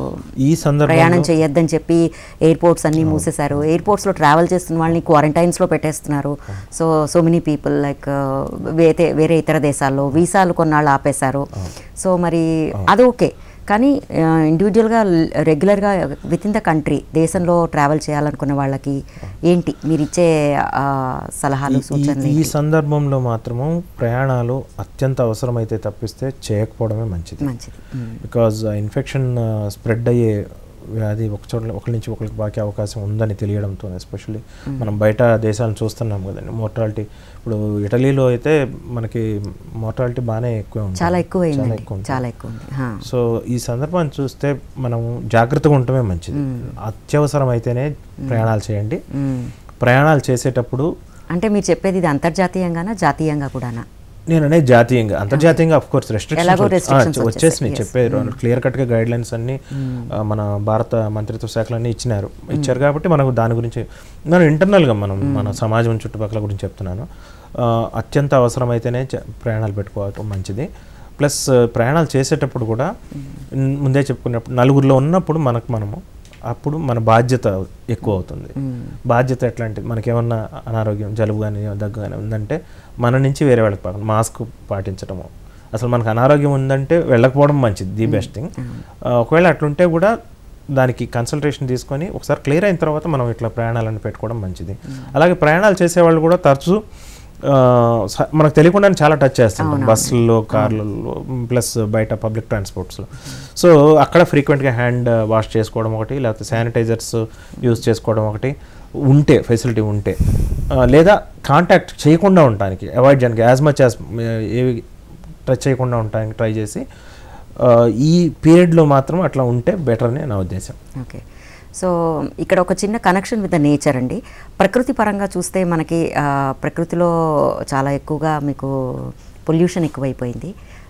ఈ సందర్భంలో ప్రయాణం చేయొద్దని చెప్పి ఎయిర్పోర్ట్స్ అన్నీ మూసేశారు ఎయిర్పోర్ట్స్లో ట్రావెల్ చేస్తున్న వాళ్ళని క్వారంటైన్స్లో పెట్టేస్తున్నారు so so many people like వేరే వేరే ఇతర దేశాల్లో వీసాలు కొన్నాళ్ళు ఆపేశారు సో మరి అది ఓకే కానీ ఇండివిజువల్గా రెగ్యులర్గా విత్ ఇన్ ద కంట్రీ దేశంలో ట్రావెల్ చేయాలనుకున్న వాళ్ళకి ఏంటి మీరు ఇచ్చే ఆ, సలహాలు ఈ- సూచనలు ఈ ఏంటి? సందర్భంలో మాత్రము ప్రయాణాలు అత్యంత అవసరమైతే తప్పిస్తే చేయకపోవడమే మంచిది మంచిది మ్మ్. బికాజ్ ఇన్ఫెక్షన్ స్ప్రెడ్ అయ్యే వ్యాధి ఒక చోట ఒకరి నుంచి ఒకరికి బాకే అవకాశం ఉందని తెలియడంతో ఎస్పెషల్లీ మనం బయట దేశాలను చూస్తున్నాం కదండి మోర్టాలిటీ ఇప్పుడు ఇటలీలో అయితే మనకి మోర్టాలిటీ బాగానే ఎక్కువ ఉంది చాలా ఎక్కువ చాలా అయిందండి ఎక్కువ ఉంటుంది. చాలా ఎక్కువ ఉంది హా. సో ఈ సందర్భాన్ని చూస్తే మనం జాగ్రత్తగా ఉండటమే మంచిది అత్యవసరం అయితేనే ప్రయాణాలు చేయండి మ్మ్. ప్రయాణాలు చేసేటప్పుడు అంటే మీరు చెప్పేది ఇది అంతర్జాతీయంగానా జాతీయంగా కూడానా నేను అనేది జాతీయంగా అంతర్జాతీయంగా అఫ్ కోర్స్ ఎలాగో restrictions రెస్ట్రిక్షన్స్ వచ్చేసినాయి వచ్చేసాయి, చెప్పారు క్లియర్ కట్ గా గైడ్ లైన్స్ అన్ని ఆ, మన భారత మంత్రిత్వ శాఖలు అన్ని ఇచ్చినారు ఇచ్చారు కాబట్టి మనకు దాని గురించి నేను ఇంటర్నల్ గా మనం మన సమాజం చుట్టుపక్కల గురించి చెప్తున్నాను ఆ, అత్యంత అవసరమైతేనే చ- ప్రయాణాలు పెట్టుకోవటం మంచిది ప్లస్ ప్రయాణాలు చేసేటప్పుడు కూడా ఉమ్, ముందే చెప్పుకున్నప్పుడు నలుగురిలో ఉన్నప్పుడు మనకు మనము అప్పుడు మన బాధ్యత ఎక్కువ అవుతుంది బాధ్యత ఎట్లాంటిది మనకేమన్నా అనారోగ్యం జలుబు కానీ దగ్గు కానీ ఉందంటే మన నుంచి వేరే వాళ్ళకి పాకండి మాస్క్ పాటించడము అసలు మనకు అనారోగ్యం ఉందంటే వెళ్ళకపోవడం మంచిది ది బెస్ట్ థింగ్ ఒకవేళ అట్లుంటే కూడా దానికి కన్సల్టేషన్ తీసుకొని ఒకసారి క్లియర్ అయిన తర్వాత మనం ఇట్లా ప్రయాణాలను పెట్టుకోవడం మంచిది అలాగే ప్రయాణాలు చేసేవాళ్ళు కూడా తరచూ ఆ, స- మనకు తెలియకుండానే చాలా టచ్ చేస్తుంటాం బస్సుల్లో కార్లలో ప్లస్ బయట పబ్లిక్ ట్రాన్స్పోర్ట్స్లో సో అక్కడ ఫ్రీక్వెంట్గా హ్యాండ్ వాష్ చేసుకోవడం ఒకటి లేకపోతే శానిటైజర్స్ యూజ్ చేసుకోవడం ఒకటి ఉంటే ఫెసిలిటీ ఉంటే ఆ, లేదా కాంటాక్ట్ చేయకుండా ఉండటానికి అవాయిడ్ చేయడానికి యాజ్ మచ్ యాజ్ ఏవి టచ్ చేయకుండా ఉండటానికి ట్రై చేసి ఆ, ఈ పీరియడ్లో మాత్రం అట్లా ఉంటే బెటర్ అని నా ఉద్దేశం ఓకే సో ఇక్కడ ఒక చిన్న కనెక్షన్ విత్ ద నేచర్ అండి ప్రకృతి పరంగా చూస్తే మనకి ఆ, ప్రకృతిలో చాలా ఎక్కువగా మీకు పొల్యూషన్ ఎక్కువైపోయింది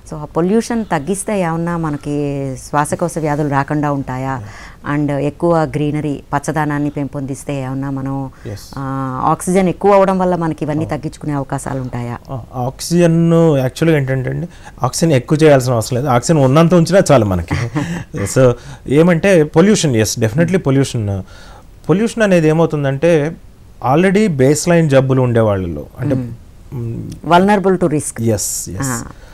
సో ఆ పొల్యూషన్ తగ్గిస్తే ఏమన్నా మనకి శ్వాసకోశ వ్యాధులు రాకుండా ఉంటాయా అండ్ ఎక్కువ గ్రీనరీ పచ్చదనాన్ని పెంపొందిస్తే ఏమన్నా మనం Yes. ఆ, ఆక్సిజన్ ఎక్కువ అవడం వల్ల మనకి ఇవన్నీ తగ్గించుకునే అవకాశాలు ఉంటాయా ఆ, ఆక్సిజన్ యాక్చువల్గా ఏంటంటే అండి ఆక్సిజన్ ఎక్కువ చేయాల్సిన అవసరం లేదు ఆక్సిజన్ ఉన్నంత ఉంచినా చాలు మనకి సో ఏమంటే pollution yes definitely pollution pollution అనేది ఏమవుతుందంటే ఆల్రెడీ బేస్ లైన్ జబ్బులు ఉండే వాళ్ళలో అంటే vulnerable to risk yes yes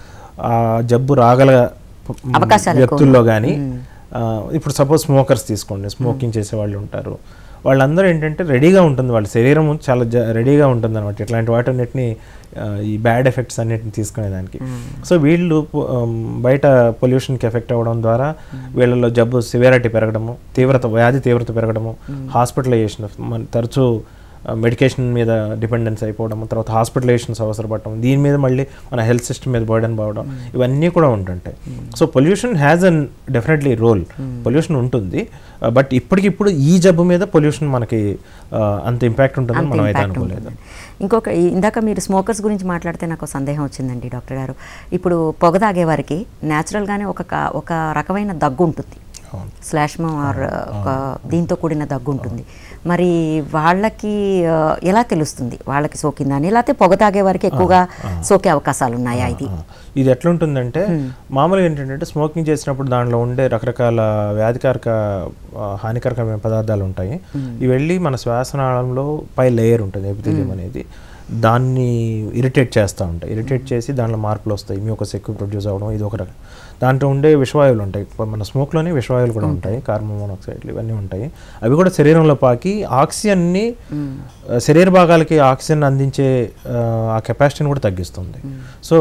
ఆ జబ్బు రాగల ప- మ్, అవకాశాలు ఎక్కువ వ్యక్తుల్లో కానీ ఇప్పుడు సపోజ్ స్మోకర్స్ తీసుకోండి స్మోకింగ్ చేసే వాళ్ళు ఉంటారు వాళ్ళందరూ ఏంటంటే రెడీగా ఉంటుంది వాళ్ళ శరీరం చాలా జ- రెడీగా ఉంటుంది అనమాట ఇట్లాంటి వాటన్నిటిని ఆ, ఈ బ్యాడ్ ఎఫెక్ట్స్ అన్నిటిని తీసుకునేదానికి సో వీళ్ళు పొ- ఆమ్, బయట పొల్యూషన్కి ఎఫెక్ట్ అవ్వడం ద్వారా వీళ్ళలో జబ్బు సివియారిటీ పెరగడము తీవ్రత వ్యాధి తీవ్రత పెరగడము హాస్పిటలైజేషన్ మన తరచూ మెడికేషన్ మీద డిపెండెన్స్ అయిపోవడం తర్వాత హాస్పిటలైజేషన్స్ అవసరపడటం దీని మీద మళ్ళీ మన హెల్త్ సిస్టమ్ మీద బర్డెన్ పోవడం ఇవన్నీ కూడా ఉంటుంటాయి so pollution has an definitely role pollution ఉంటుంది బట్ ఇప్పటికిప్పుడు ఈ జబ్బు మీద పొల్యూషన్ మనకి ఆ, అంత ఇంపాక్ట్ ఉంటుందని అంత మనం అయితే impact అనుకోలేదు ఉంటుంది. ఇంకొక ఈ- ఇందాక మీరు స్మోకర్స్ గురించి మాట్లాడితే నాకు ఒక సందేహం వచ్చిందండి డాక్టర్ గారు ఇప్పుడు పొగ తాగే వారికి న్యాచురల్గానే ఒక క- ఒక రకమైన దగ్గు ఉంటుంది అవును స్లాష్మో ఆర్ ఒక దీంతో కూడిన దగ్గు ఉంటుంది మరి వాళ్ళకి ఆ, ఎలా తెలుస్తుంది వాళ్ళకి సోకిందని లేకపోతే పొగ తాగే వారికి ఎక్కువగా సోకే అవకాశాలు ఉన్నాయా ఇది ఆ, ఇది ఎట్లుంటుందంటే మామూలుగా ఏంటంటే స్మోకింగ్ చేసినప్పుడు దాంట్లో ఉండే రకరకాల వ్యాధికారక ఆ, హానికారకమైన పదార్థాలు ఉంటాయి ఇవి వెళ్ళి మన శ్వాసనాళంలో పై లేయర్ ఉంటుంది ఎపిథీలియం అనేది దాన్ని ఇరిటేట్ చేస్తూ ఉంటాయి ఇరిటేట్ చేసి దాంట్లో మార్పులు వస్తాయి మ్యూకస్ ఎక్కువ ప్రొడ్యూస్ అవ్వడం ఇది ఒక రకం దాంట్లో ఉండే విషవాయువులు ఉంటాయి ఇప్పుడు మన స్మోక్లోనే విషవాయువులు కూడా ఉంటాయి కార్బన్ మోనాక్సైడ్లు ఇవన్నీ ఉంటాయి అవి కూడా శరీరంలో పాకి ఆక్సిజన్ని ఆ, శరీర భాగాలకి ఆక్సిజన్ అందించే ఆ, ఆ కెపాసిటీని కూడా తగ్గిస్తుంది సో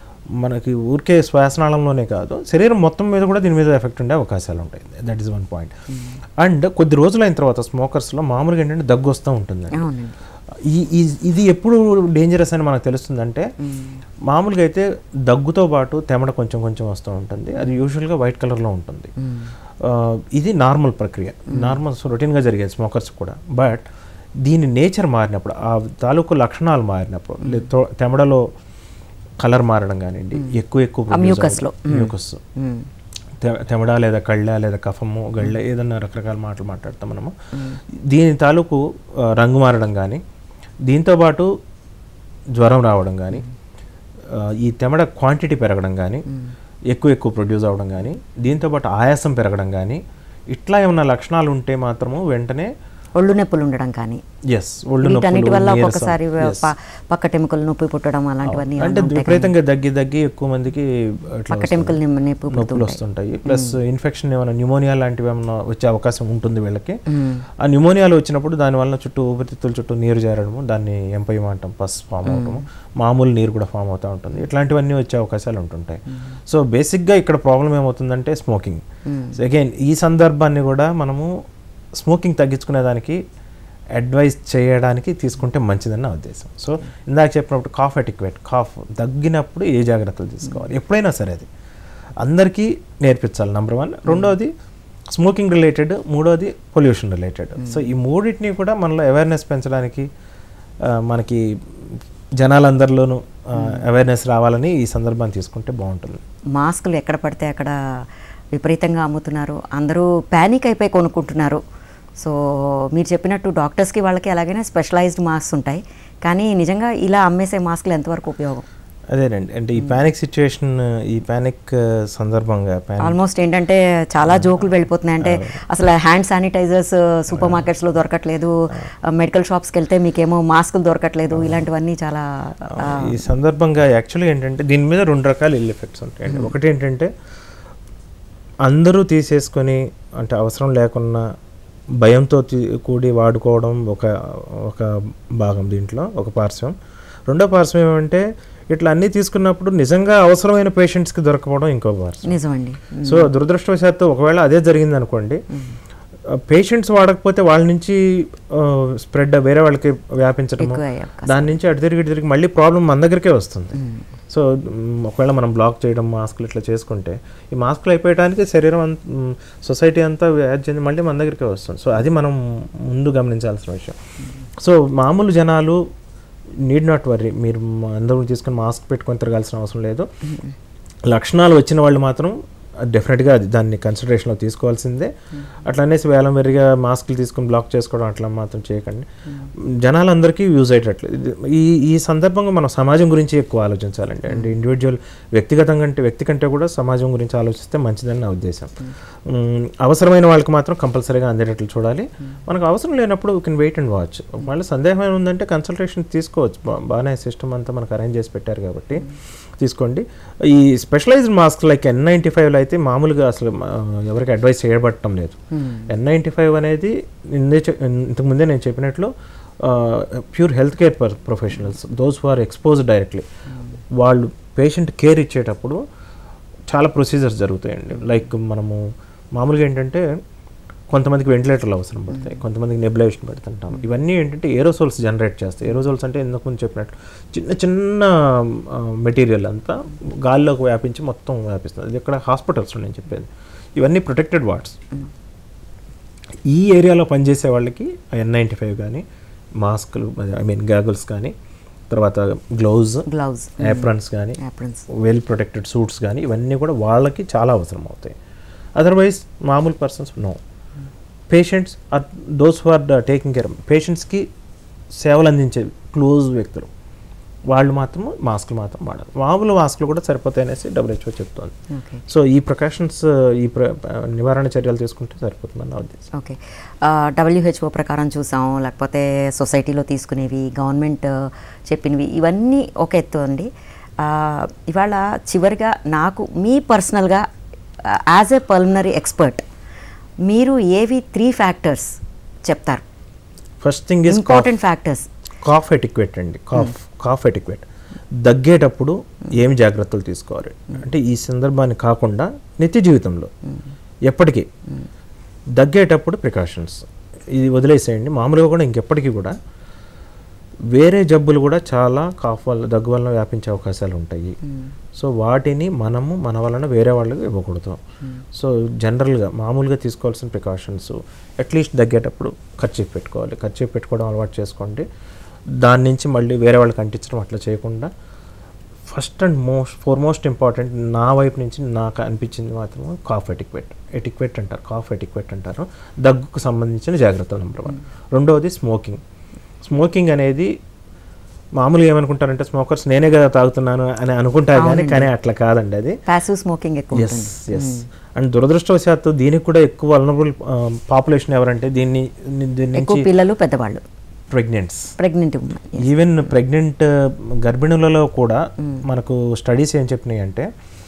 మనకి ఊరికే శ్వాసనాళంలోనే కాదు శరీరం మొత్తం మీద కూడా దీని మీద ఎఫెక్ట్ ఉండే అవకాశాలు ఉంటాయి that is one point and కొద్ది రోజులు అయిన తర్వాత స్మోకర్స్లో మామూలుగా ఏంటంటే దగ్గు వస్తూ ఉంటుంది అవునండి ఈ ఈ- ఇది ఎప్పుడు డేంజరస్ అని మనకు తెలుస్తుందంటే మామూలుగా అయితే దగ్గుతో పాటు తెమడ కొంచెం కొంచెం వస్తూ ఉంటుంది అది యూజువల్గా వైట్ కలర్లో ఉంటుంది ఆ, ఇది నార్మల్ ప్రక్రియ నార్మల్ రొటీన్గా జరిగేది స్మోకర్స్ కూడా బట్ దీని నేచర్ మారినప్పుడు ఆ తాలూకు లక్షణాలు మారినప్పుడు లే- తో- తెమడలో కలర్ మారడం కానివ్వండి ఎక్కువ ఎక్కువ ఆ mucus లో. మ్యూకస్ మ్మ్. తె- తెమడ లేదా కళ్ళ లేదా కఫము గళ్ళ ఏదన్నా రకరకాల మాటలు మాట్లాడతాం మనము దీని తాలూకు ఆ, రంగు మారడం కానీ దీంతోపాటు జ్వరం రావడం కానీ ఈ తెమడ క్వాంటిటీ పెరగడం కానీ ఎక్కువ ఎక్కువ ప్రొడ్యూస్ అవ్వడం కానీ దీంతోపాటు ఆయాసం పెరగడం కానీ ఇట్లా ఏమన్నా లక్షణాలు ఉంటే మాత్రము వెంటనే ఒళ్ళు నొప్పులు ఉండడం కానీ ఎస్ ఒళ్ళు వీటన్నిటి నొప్పులు, వల్ల నీరసం, ఒక్కొక్కసారి yes. ప- పక్కటెముకలు నొప్పి పుట్టడం అలాంటివన్నీ అంటే ఏమన్నా ఉంటాయి విపరీతంగా దగ్గి దగ్గి ఎక్కువ మందికి ఇట్లా పక్కటెముకలు వస్తుంది. నిమ్మ- నొప్పి నొప్పులు వస్తుంటాయి ప్లస్ ఇన్ఫెక్షన్ ఏమైనా న్యూమోనియా లాంటివి ఏమైనా వచ్చే అవకాశం ఉంటుంది వీళ్ళకి మ్మ్. ఆ న్యూమోనియాలు వచ్చినప్పుడు దాని వలన చుట్టూ ఊపిరితిత్తుల చుట్టూ నీరు చేరడము దాన్ని ఎంపైమ అంటాం పస్ ఫామ్ అవడము మామూలు నీరు కూడా ఫామ్ అవుతూ ఉంటుంది ఇట్లాంటివన్నీ వచ్చే అవకాశాలు ఉంటుంటాయి సో బేసిక్గా ఇక్కడ ప్రాబ్లం ఏమవుతుందంటే స్మోకింగ్ అగైన్ ఈ సందర్భాన్ని కూడా మనము స్మోకింగ్ తగ్గించుకునే దానికి అడ్వైస్ చేయడానికి తీసుకుంటే మంచిదని నా ఉద్దేశం సో ఇందాక చెప్పినప్పుడు కాఫ్ ఎటిక్వేట్ కాఫ్ తగ్గినప్పుడు ఏ జాగ్రత్తలు తీసుకోవాలి ఎప్పుడైనా సరే అది అందరికీ నేర్పించాలి నెంబర్ వన్ రెండోది స్మోకింగ్ రిలేటెడ్ మూడోది పొల్యూషన్ రిలేటెడ్ సో ఈ మూడింటిని కూడా మనలో అవేర్నెస్ పెంచడానికి ఆ, మనకి జనాలందరిలోనూ అవేర్నెస్ రావాలని ఈ సందర్భాన్ని తీసుకుంటే బాగుంటుంది మాస్కులు ఎక్కడ పడితే అక్కడ విపరీతంగా అమ్ముతున్నారు అందరూ ప్యానిక్ అయిపోయి కొనుక్కుంటున్నారు సో మీరు చెప్పినట్టు డాక్టర్స్కి వాళ్ళకి అలాగనే స్పెషలైజ్డ్ మాస్క్ ఉంటాయి కానీ నిజంగా ఇలా అమ్మేసే మాస్కులు ఎంతవరకు ఉపయోగం అదేనండి అంటే ఈ ప్యానిక్ సిచ్యువేషన్ ఈ ప్యానిక్ సందర్భంగా panic- ఆల్మోస్ట్ ఏంటంటే చాలా జోకులు వెళ్ళిపోతున్నాయి అంటే అసలు హ్యాండ్ శానిటైజర్స్ సూపర్ మార్కెట్స్లో దొరకట్లేదు మెడికల్ షాప్స్కి వెళ్తే మీకేమో మాస్కులు దొరకట్లేదు ఇలాంటివన్నీ చాలా ఆ, ఈ సందర్భంగా యాక్చువల్గా ఏంటంటే దీని మీద రెండు రకాల ఇల్ ఎఫెక్ట్స్ ఉంటాయండి ఒకటి ఏంటంటే అందరూ తీసేసుకొని అంటే అవసరం లేకున్నా భయంతో తీ- కూడి వాడుకోవడం ఒక ఒక భాగం దీంట్లో ఒక పార్శ్వం రెండో పార్శ్వం ఏమంటే ఇట్లా అన్నీ తీసుకున్నప్పుడు నిజంగా అవసరమైన పేషెంట్స్కి దొరకపోవడం ఇంకో పార్శ్వం నిజమండి సో దురదృష్టవశాత్తు ఒకవేళ అదే జరిగింది అనుకోండి పేషెంట్స్ వాడకపోతే వాళ్ళ నుంచి స్ప్రెడ్ వేరే వాళ్ళకి వ్యాపించడం ఎక్కువ అయ్యే అవకాశం. దాని నుంచి అటు తిరిగి ఇటు తిరిగి మళ్ళీ ప్రాబ్లం మన దగ్గరికే వస్తుంది సో మ్, ఒకవేళ మనం బ్లాక్ చేయడం మాస్కులు ఇట్లా చేసుకుంటే ఈ మాస్కులు అయిపోయడానికి శరీరం అంత సొసైటీ అంతా వ్యాధి చెంది మళ్ళీ మన దగ్గరికే వస్తుంది సో అది మనం ముందు గమనించాల్సిన విషయం సో మామూలు జనాలు నీడ్ నాట్ వర్రీ మీరు మ- అందరూ తీసుకొని మాస్క్ పెట్టుకొని తిరగాల్సిన అవసరం లేదు లక్షణాలు వచ్చిన వాళ్ళు మాత్రం డెఫినెట్గా అది దాన్ని కన్సిడరేషన్లో తీసుకోవాల్సిందే అట్లా అనేసి వేలం వెరిగా మాస్కులు తీసుకుని బ్లాక్ చేసుకోవడం అట్లా మాత్రం చేయకండి జనాలందరికీ యూజ్ అయ్యేటట్లు ఇది- ఈ ఈ సందర్భంగా మనం సమాజం గురించి ఎక్కువ ఆలోచించాలండి అండ్ ఇండివిజువల్ వ్యక్తిగతంగా అంటే వ్యక్తి కంటే కూడా సమాజం గురించి ఆలోచిస్తే మంచిదని నా ఉద్దేశం మ్, అవసరమైన వాళ్ళకి మాత్రం కంపల్సరీగా అందేటట్లు చూడాలి మనకు అవసరం లేనప్పుడు కెన్ వెయిట్ అండ్ వాచ్ మళ్ళీ సందేహం ఏమైనా ఉందంటే కన్సల్టేషన్ తీసుకోవచ్చు బా- బాగానే సిస్టమ్ అంతా మనకు అరేంజ్ చేసి పెట్టారు కాబట్టి తీసుకోండి ఈ specialised mask like N ninety ఫైవ్లో అయితే మామూలుగా అసలు ఆ, ఎవరికి అడ్వైస్ చేయబడటం లేదు ఎన్ నైంటీ ఫైవ్ అనేది ఇందే చె- ఇంతకుముందే నేను చెప్పినట్లు pure health care professionals those who are expose directly వాళ్ళు పేషెంట్ కేర్ ఇచ్చేటప్పుడు చాలా ప్రొసీజర్స్ జరుగుతాయండి లైక్ మనము మామూలుగా ఏంటంటే కొంతమందికి వెంటిలేటర్లు అవసరం పడతాయి కొంతమందికి నెబులైజేషన్ పెడుతుంటాం ఇవన్నీ ఏంటంటే ఏరోసోల్స్ జనరేట్ చేస్తాయి ఏరోసోల్స్ అంటే ఇంతకు ముందు చెప్పినట్లు చిన్న చిన్న మెటీరియల్ అంతా గాల్లోకి వ్యాపించి మొత్తం వ్యాపిస్తుంది ఇది ఇక్కడ హాస్పిటల్స్ నేను చెప్పేది ఇవన్నీ ప్రొటెక్టెడ్ వార్డ్స్ ఈ ఏరియాలో పనిచేసే వాళ్ళకి ఎన్ నైంటీ ఫైవ్ కానీ మాస్కులు ఐ మీన్ గాగుల్స్ కానీ తర్వాత గ్లౌజ్ గ్లౌజ్ ఏప్రన్స్ కానీ యాప్రన్స్ వెల్ ప్రొటెక్టెడ్ సూట్స్ కానీ ఇవన్నీ కూడా వాళ్ళకి చాలా అవసరం అవుతాయి అదర్వైజ్ మామూలు persons no patients are those who are taking care పేషెంట్స్కి సేవలు అందించే క్లోజ్ వ్యక్తులు వాళ్ళు మాత్రం మాస్కులు మాత్రం వాడాలి మామూలు మాస్కులు కూడా సరిపోతాయి అనేసి డబ్ల్యూహెచ్ఓ చెప్తోంది ఓకే సో ఈ ప్రికాషన్స్ ఈ ప్ర- నివారణ చర్యలు తీసుకుంటే సరిపోతుందని నా ఉద్దేశం ఓకే డబ్ల్యూహెచ్ఓ ప్రకారం చూసాం లేకపోతే సొసైటీలో తీసుకునేవి గవర్నమెంట్ చెప్పినవి ఇవన్నీ ఒక ఎత్తు అండి ఆ, ఇవాళ చివరిగా నాకు మీ పర్సనల్గా యాజ్ ఏ పల్మనరీ ఎక్స్పర్ట్ మీరు ఏవి త్రీ ఫ్యాక్టర్స్ చెప్తారు first thing is important factors cough etiquette అండి కాఫ్ కాఫ్ ఎటిక్వేట్ దగ్గేటప్పుడు ఏమి జాగ్రత్తలు తీసుకోవాలి అంటే ఈ సందర్భాన్ని కాకుండా నిత్య జీవితంలో ఎప్పటికీ దగ్గేటప్పుడు ప్రికాషన్స్ ఇది వదిలేసేయండి మామూలుగా కూడా ఇంకెప్పటికీ కూడా వేరే జబ్బులు కూడా చాలా కాఫ్ వల్ల దగ్గు వలన వ్యాపించే అవకాశాలు ఉంటాయి సో వాటిని మనము మన వలన వేరే వాళ్ళకి ఇవ్వకూడదు సో జనరల్గా మామూలుగా తీసుకోవాల్సిన ప్రికాషన్స్ అట్లీస్ట్ దగ్గేటప్పుడు ఖర్చు పెట్టుకోవాలి ఖర్చు పెట్టుకోవడం అలవాటు చేసుకోండి దాని నుంచి మళ్ళీ వేరే వాళ్ళకి అంటించడం అట్లా చేయకుండా first and most foremost important నా వైపు నుంచి నాకు అనిపించింది మాత్రం కాఫ్ ఎటిక్వెట్ ఎటిక్వెట్ అంటారు కాఫ్ ఎటిక్వెట్ అంటారు దగ్గుకు సంబంధించిన జాగ్రత్తలు నెంబర్ వన్ రెండవది స్మోకింగ్ స్మోకింగ్ అనేది మామూలుగా ఏమనుకుంటారంటే స్మోకర్స్ నేనే కదా తాగుతున్నాను అని అనుకుంటారు కానీ కానీ అట్లా కాదండి అది ప్యాసివ్ స్మోకింగ్ ఎక్కువ ఎస్ ఉంటుంది ఎస్ అండ్ దురదృష్టవశాత్తు దీనికి కూడా ఎక్కువ వలనబుల్ పాపులేషన్ ఎవరంటే దీన్ని దీని ఎక్కువ నుంచి పిల్లలు పెద్దవాళ్ళు ప్రెగ్నెంట్స్ ప్రెగ్నెంట్ ఉన్నాయి ఈవెన్ ప్రెగ్నెంట్ గర్భిణులలో కూడా మనకు స్టడీస్ ఏం చెప్పినాయి అంటే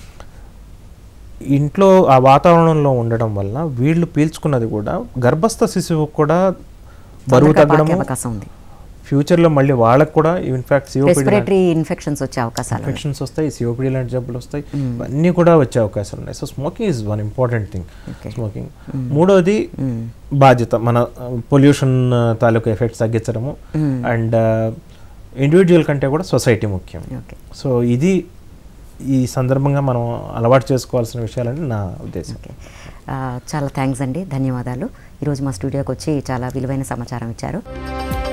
ఇంట్లో ఆ వాతావరణంలో ఉండడం వల్ల వీళ్ళు పీల్చుకున్నది కూడా గర్భస్థ శిశువు కూడా బరువు తొందరగా పాకే తగ్గడము అవకాశం ఉంది ఫ్యూచర్లో మళ్ళీ వాళ్ళకు కూడా ఇన్ఫాక్ట్ సిఓపిడి రెస్పిరేటరీ ఇన్ఫెక్షన్స్ వచ్చే అవకాశాలు ఉన్నాయి. ఇన్ఫెక్షన్స్ వస్తాయి సిఓపిడి లాంటి జబ్బులు వస్తాయి ఇవన్నీ కూడా వచ్చే అవకాశాలు ఉన్నాయి so smoking is one important thing Okay. Smoking మూడోది మ్మ్. బాధ్యత మన పొల్యూషన్ తాలూకు ఎఫెక్ట్స్ తగ్గించడము అండ్ ఇండివిజువల్ కంటే కూడా సొసైటీ ముఖ్యం ఓకే సో ఇది ఈ సందర్భంగా మనం అలవాటు చేసుకోవాల్సిన విషయాలని నా ఉద్దేశం ఓకే ఆ, చాలా థ్యాంక్స్ అండి ధన్యవాదాలు ఈరోజు మా స్టూడియోకి వచ్చి చాలా విలువైన సమాచారం ఇచ్చారు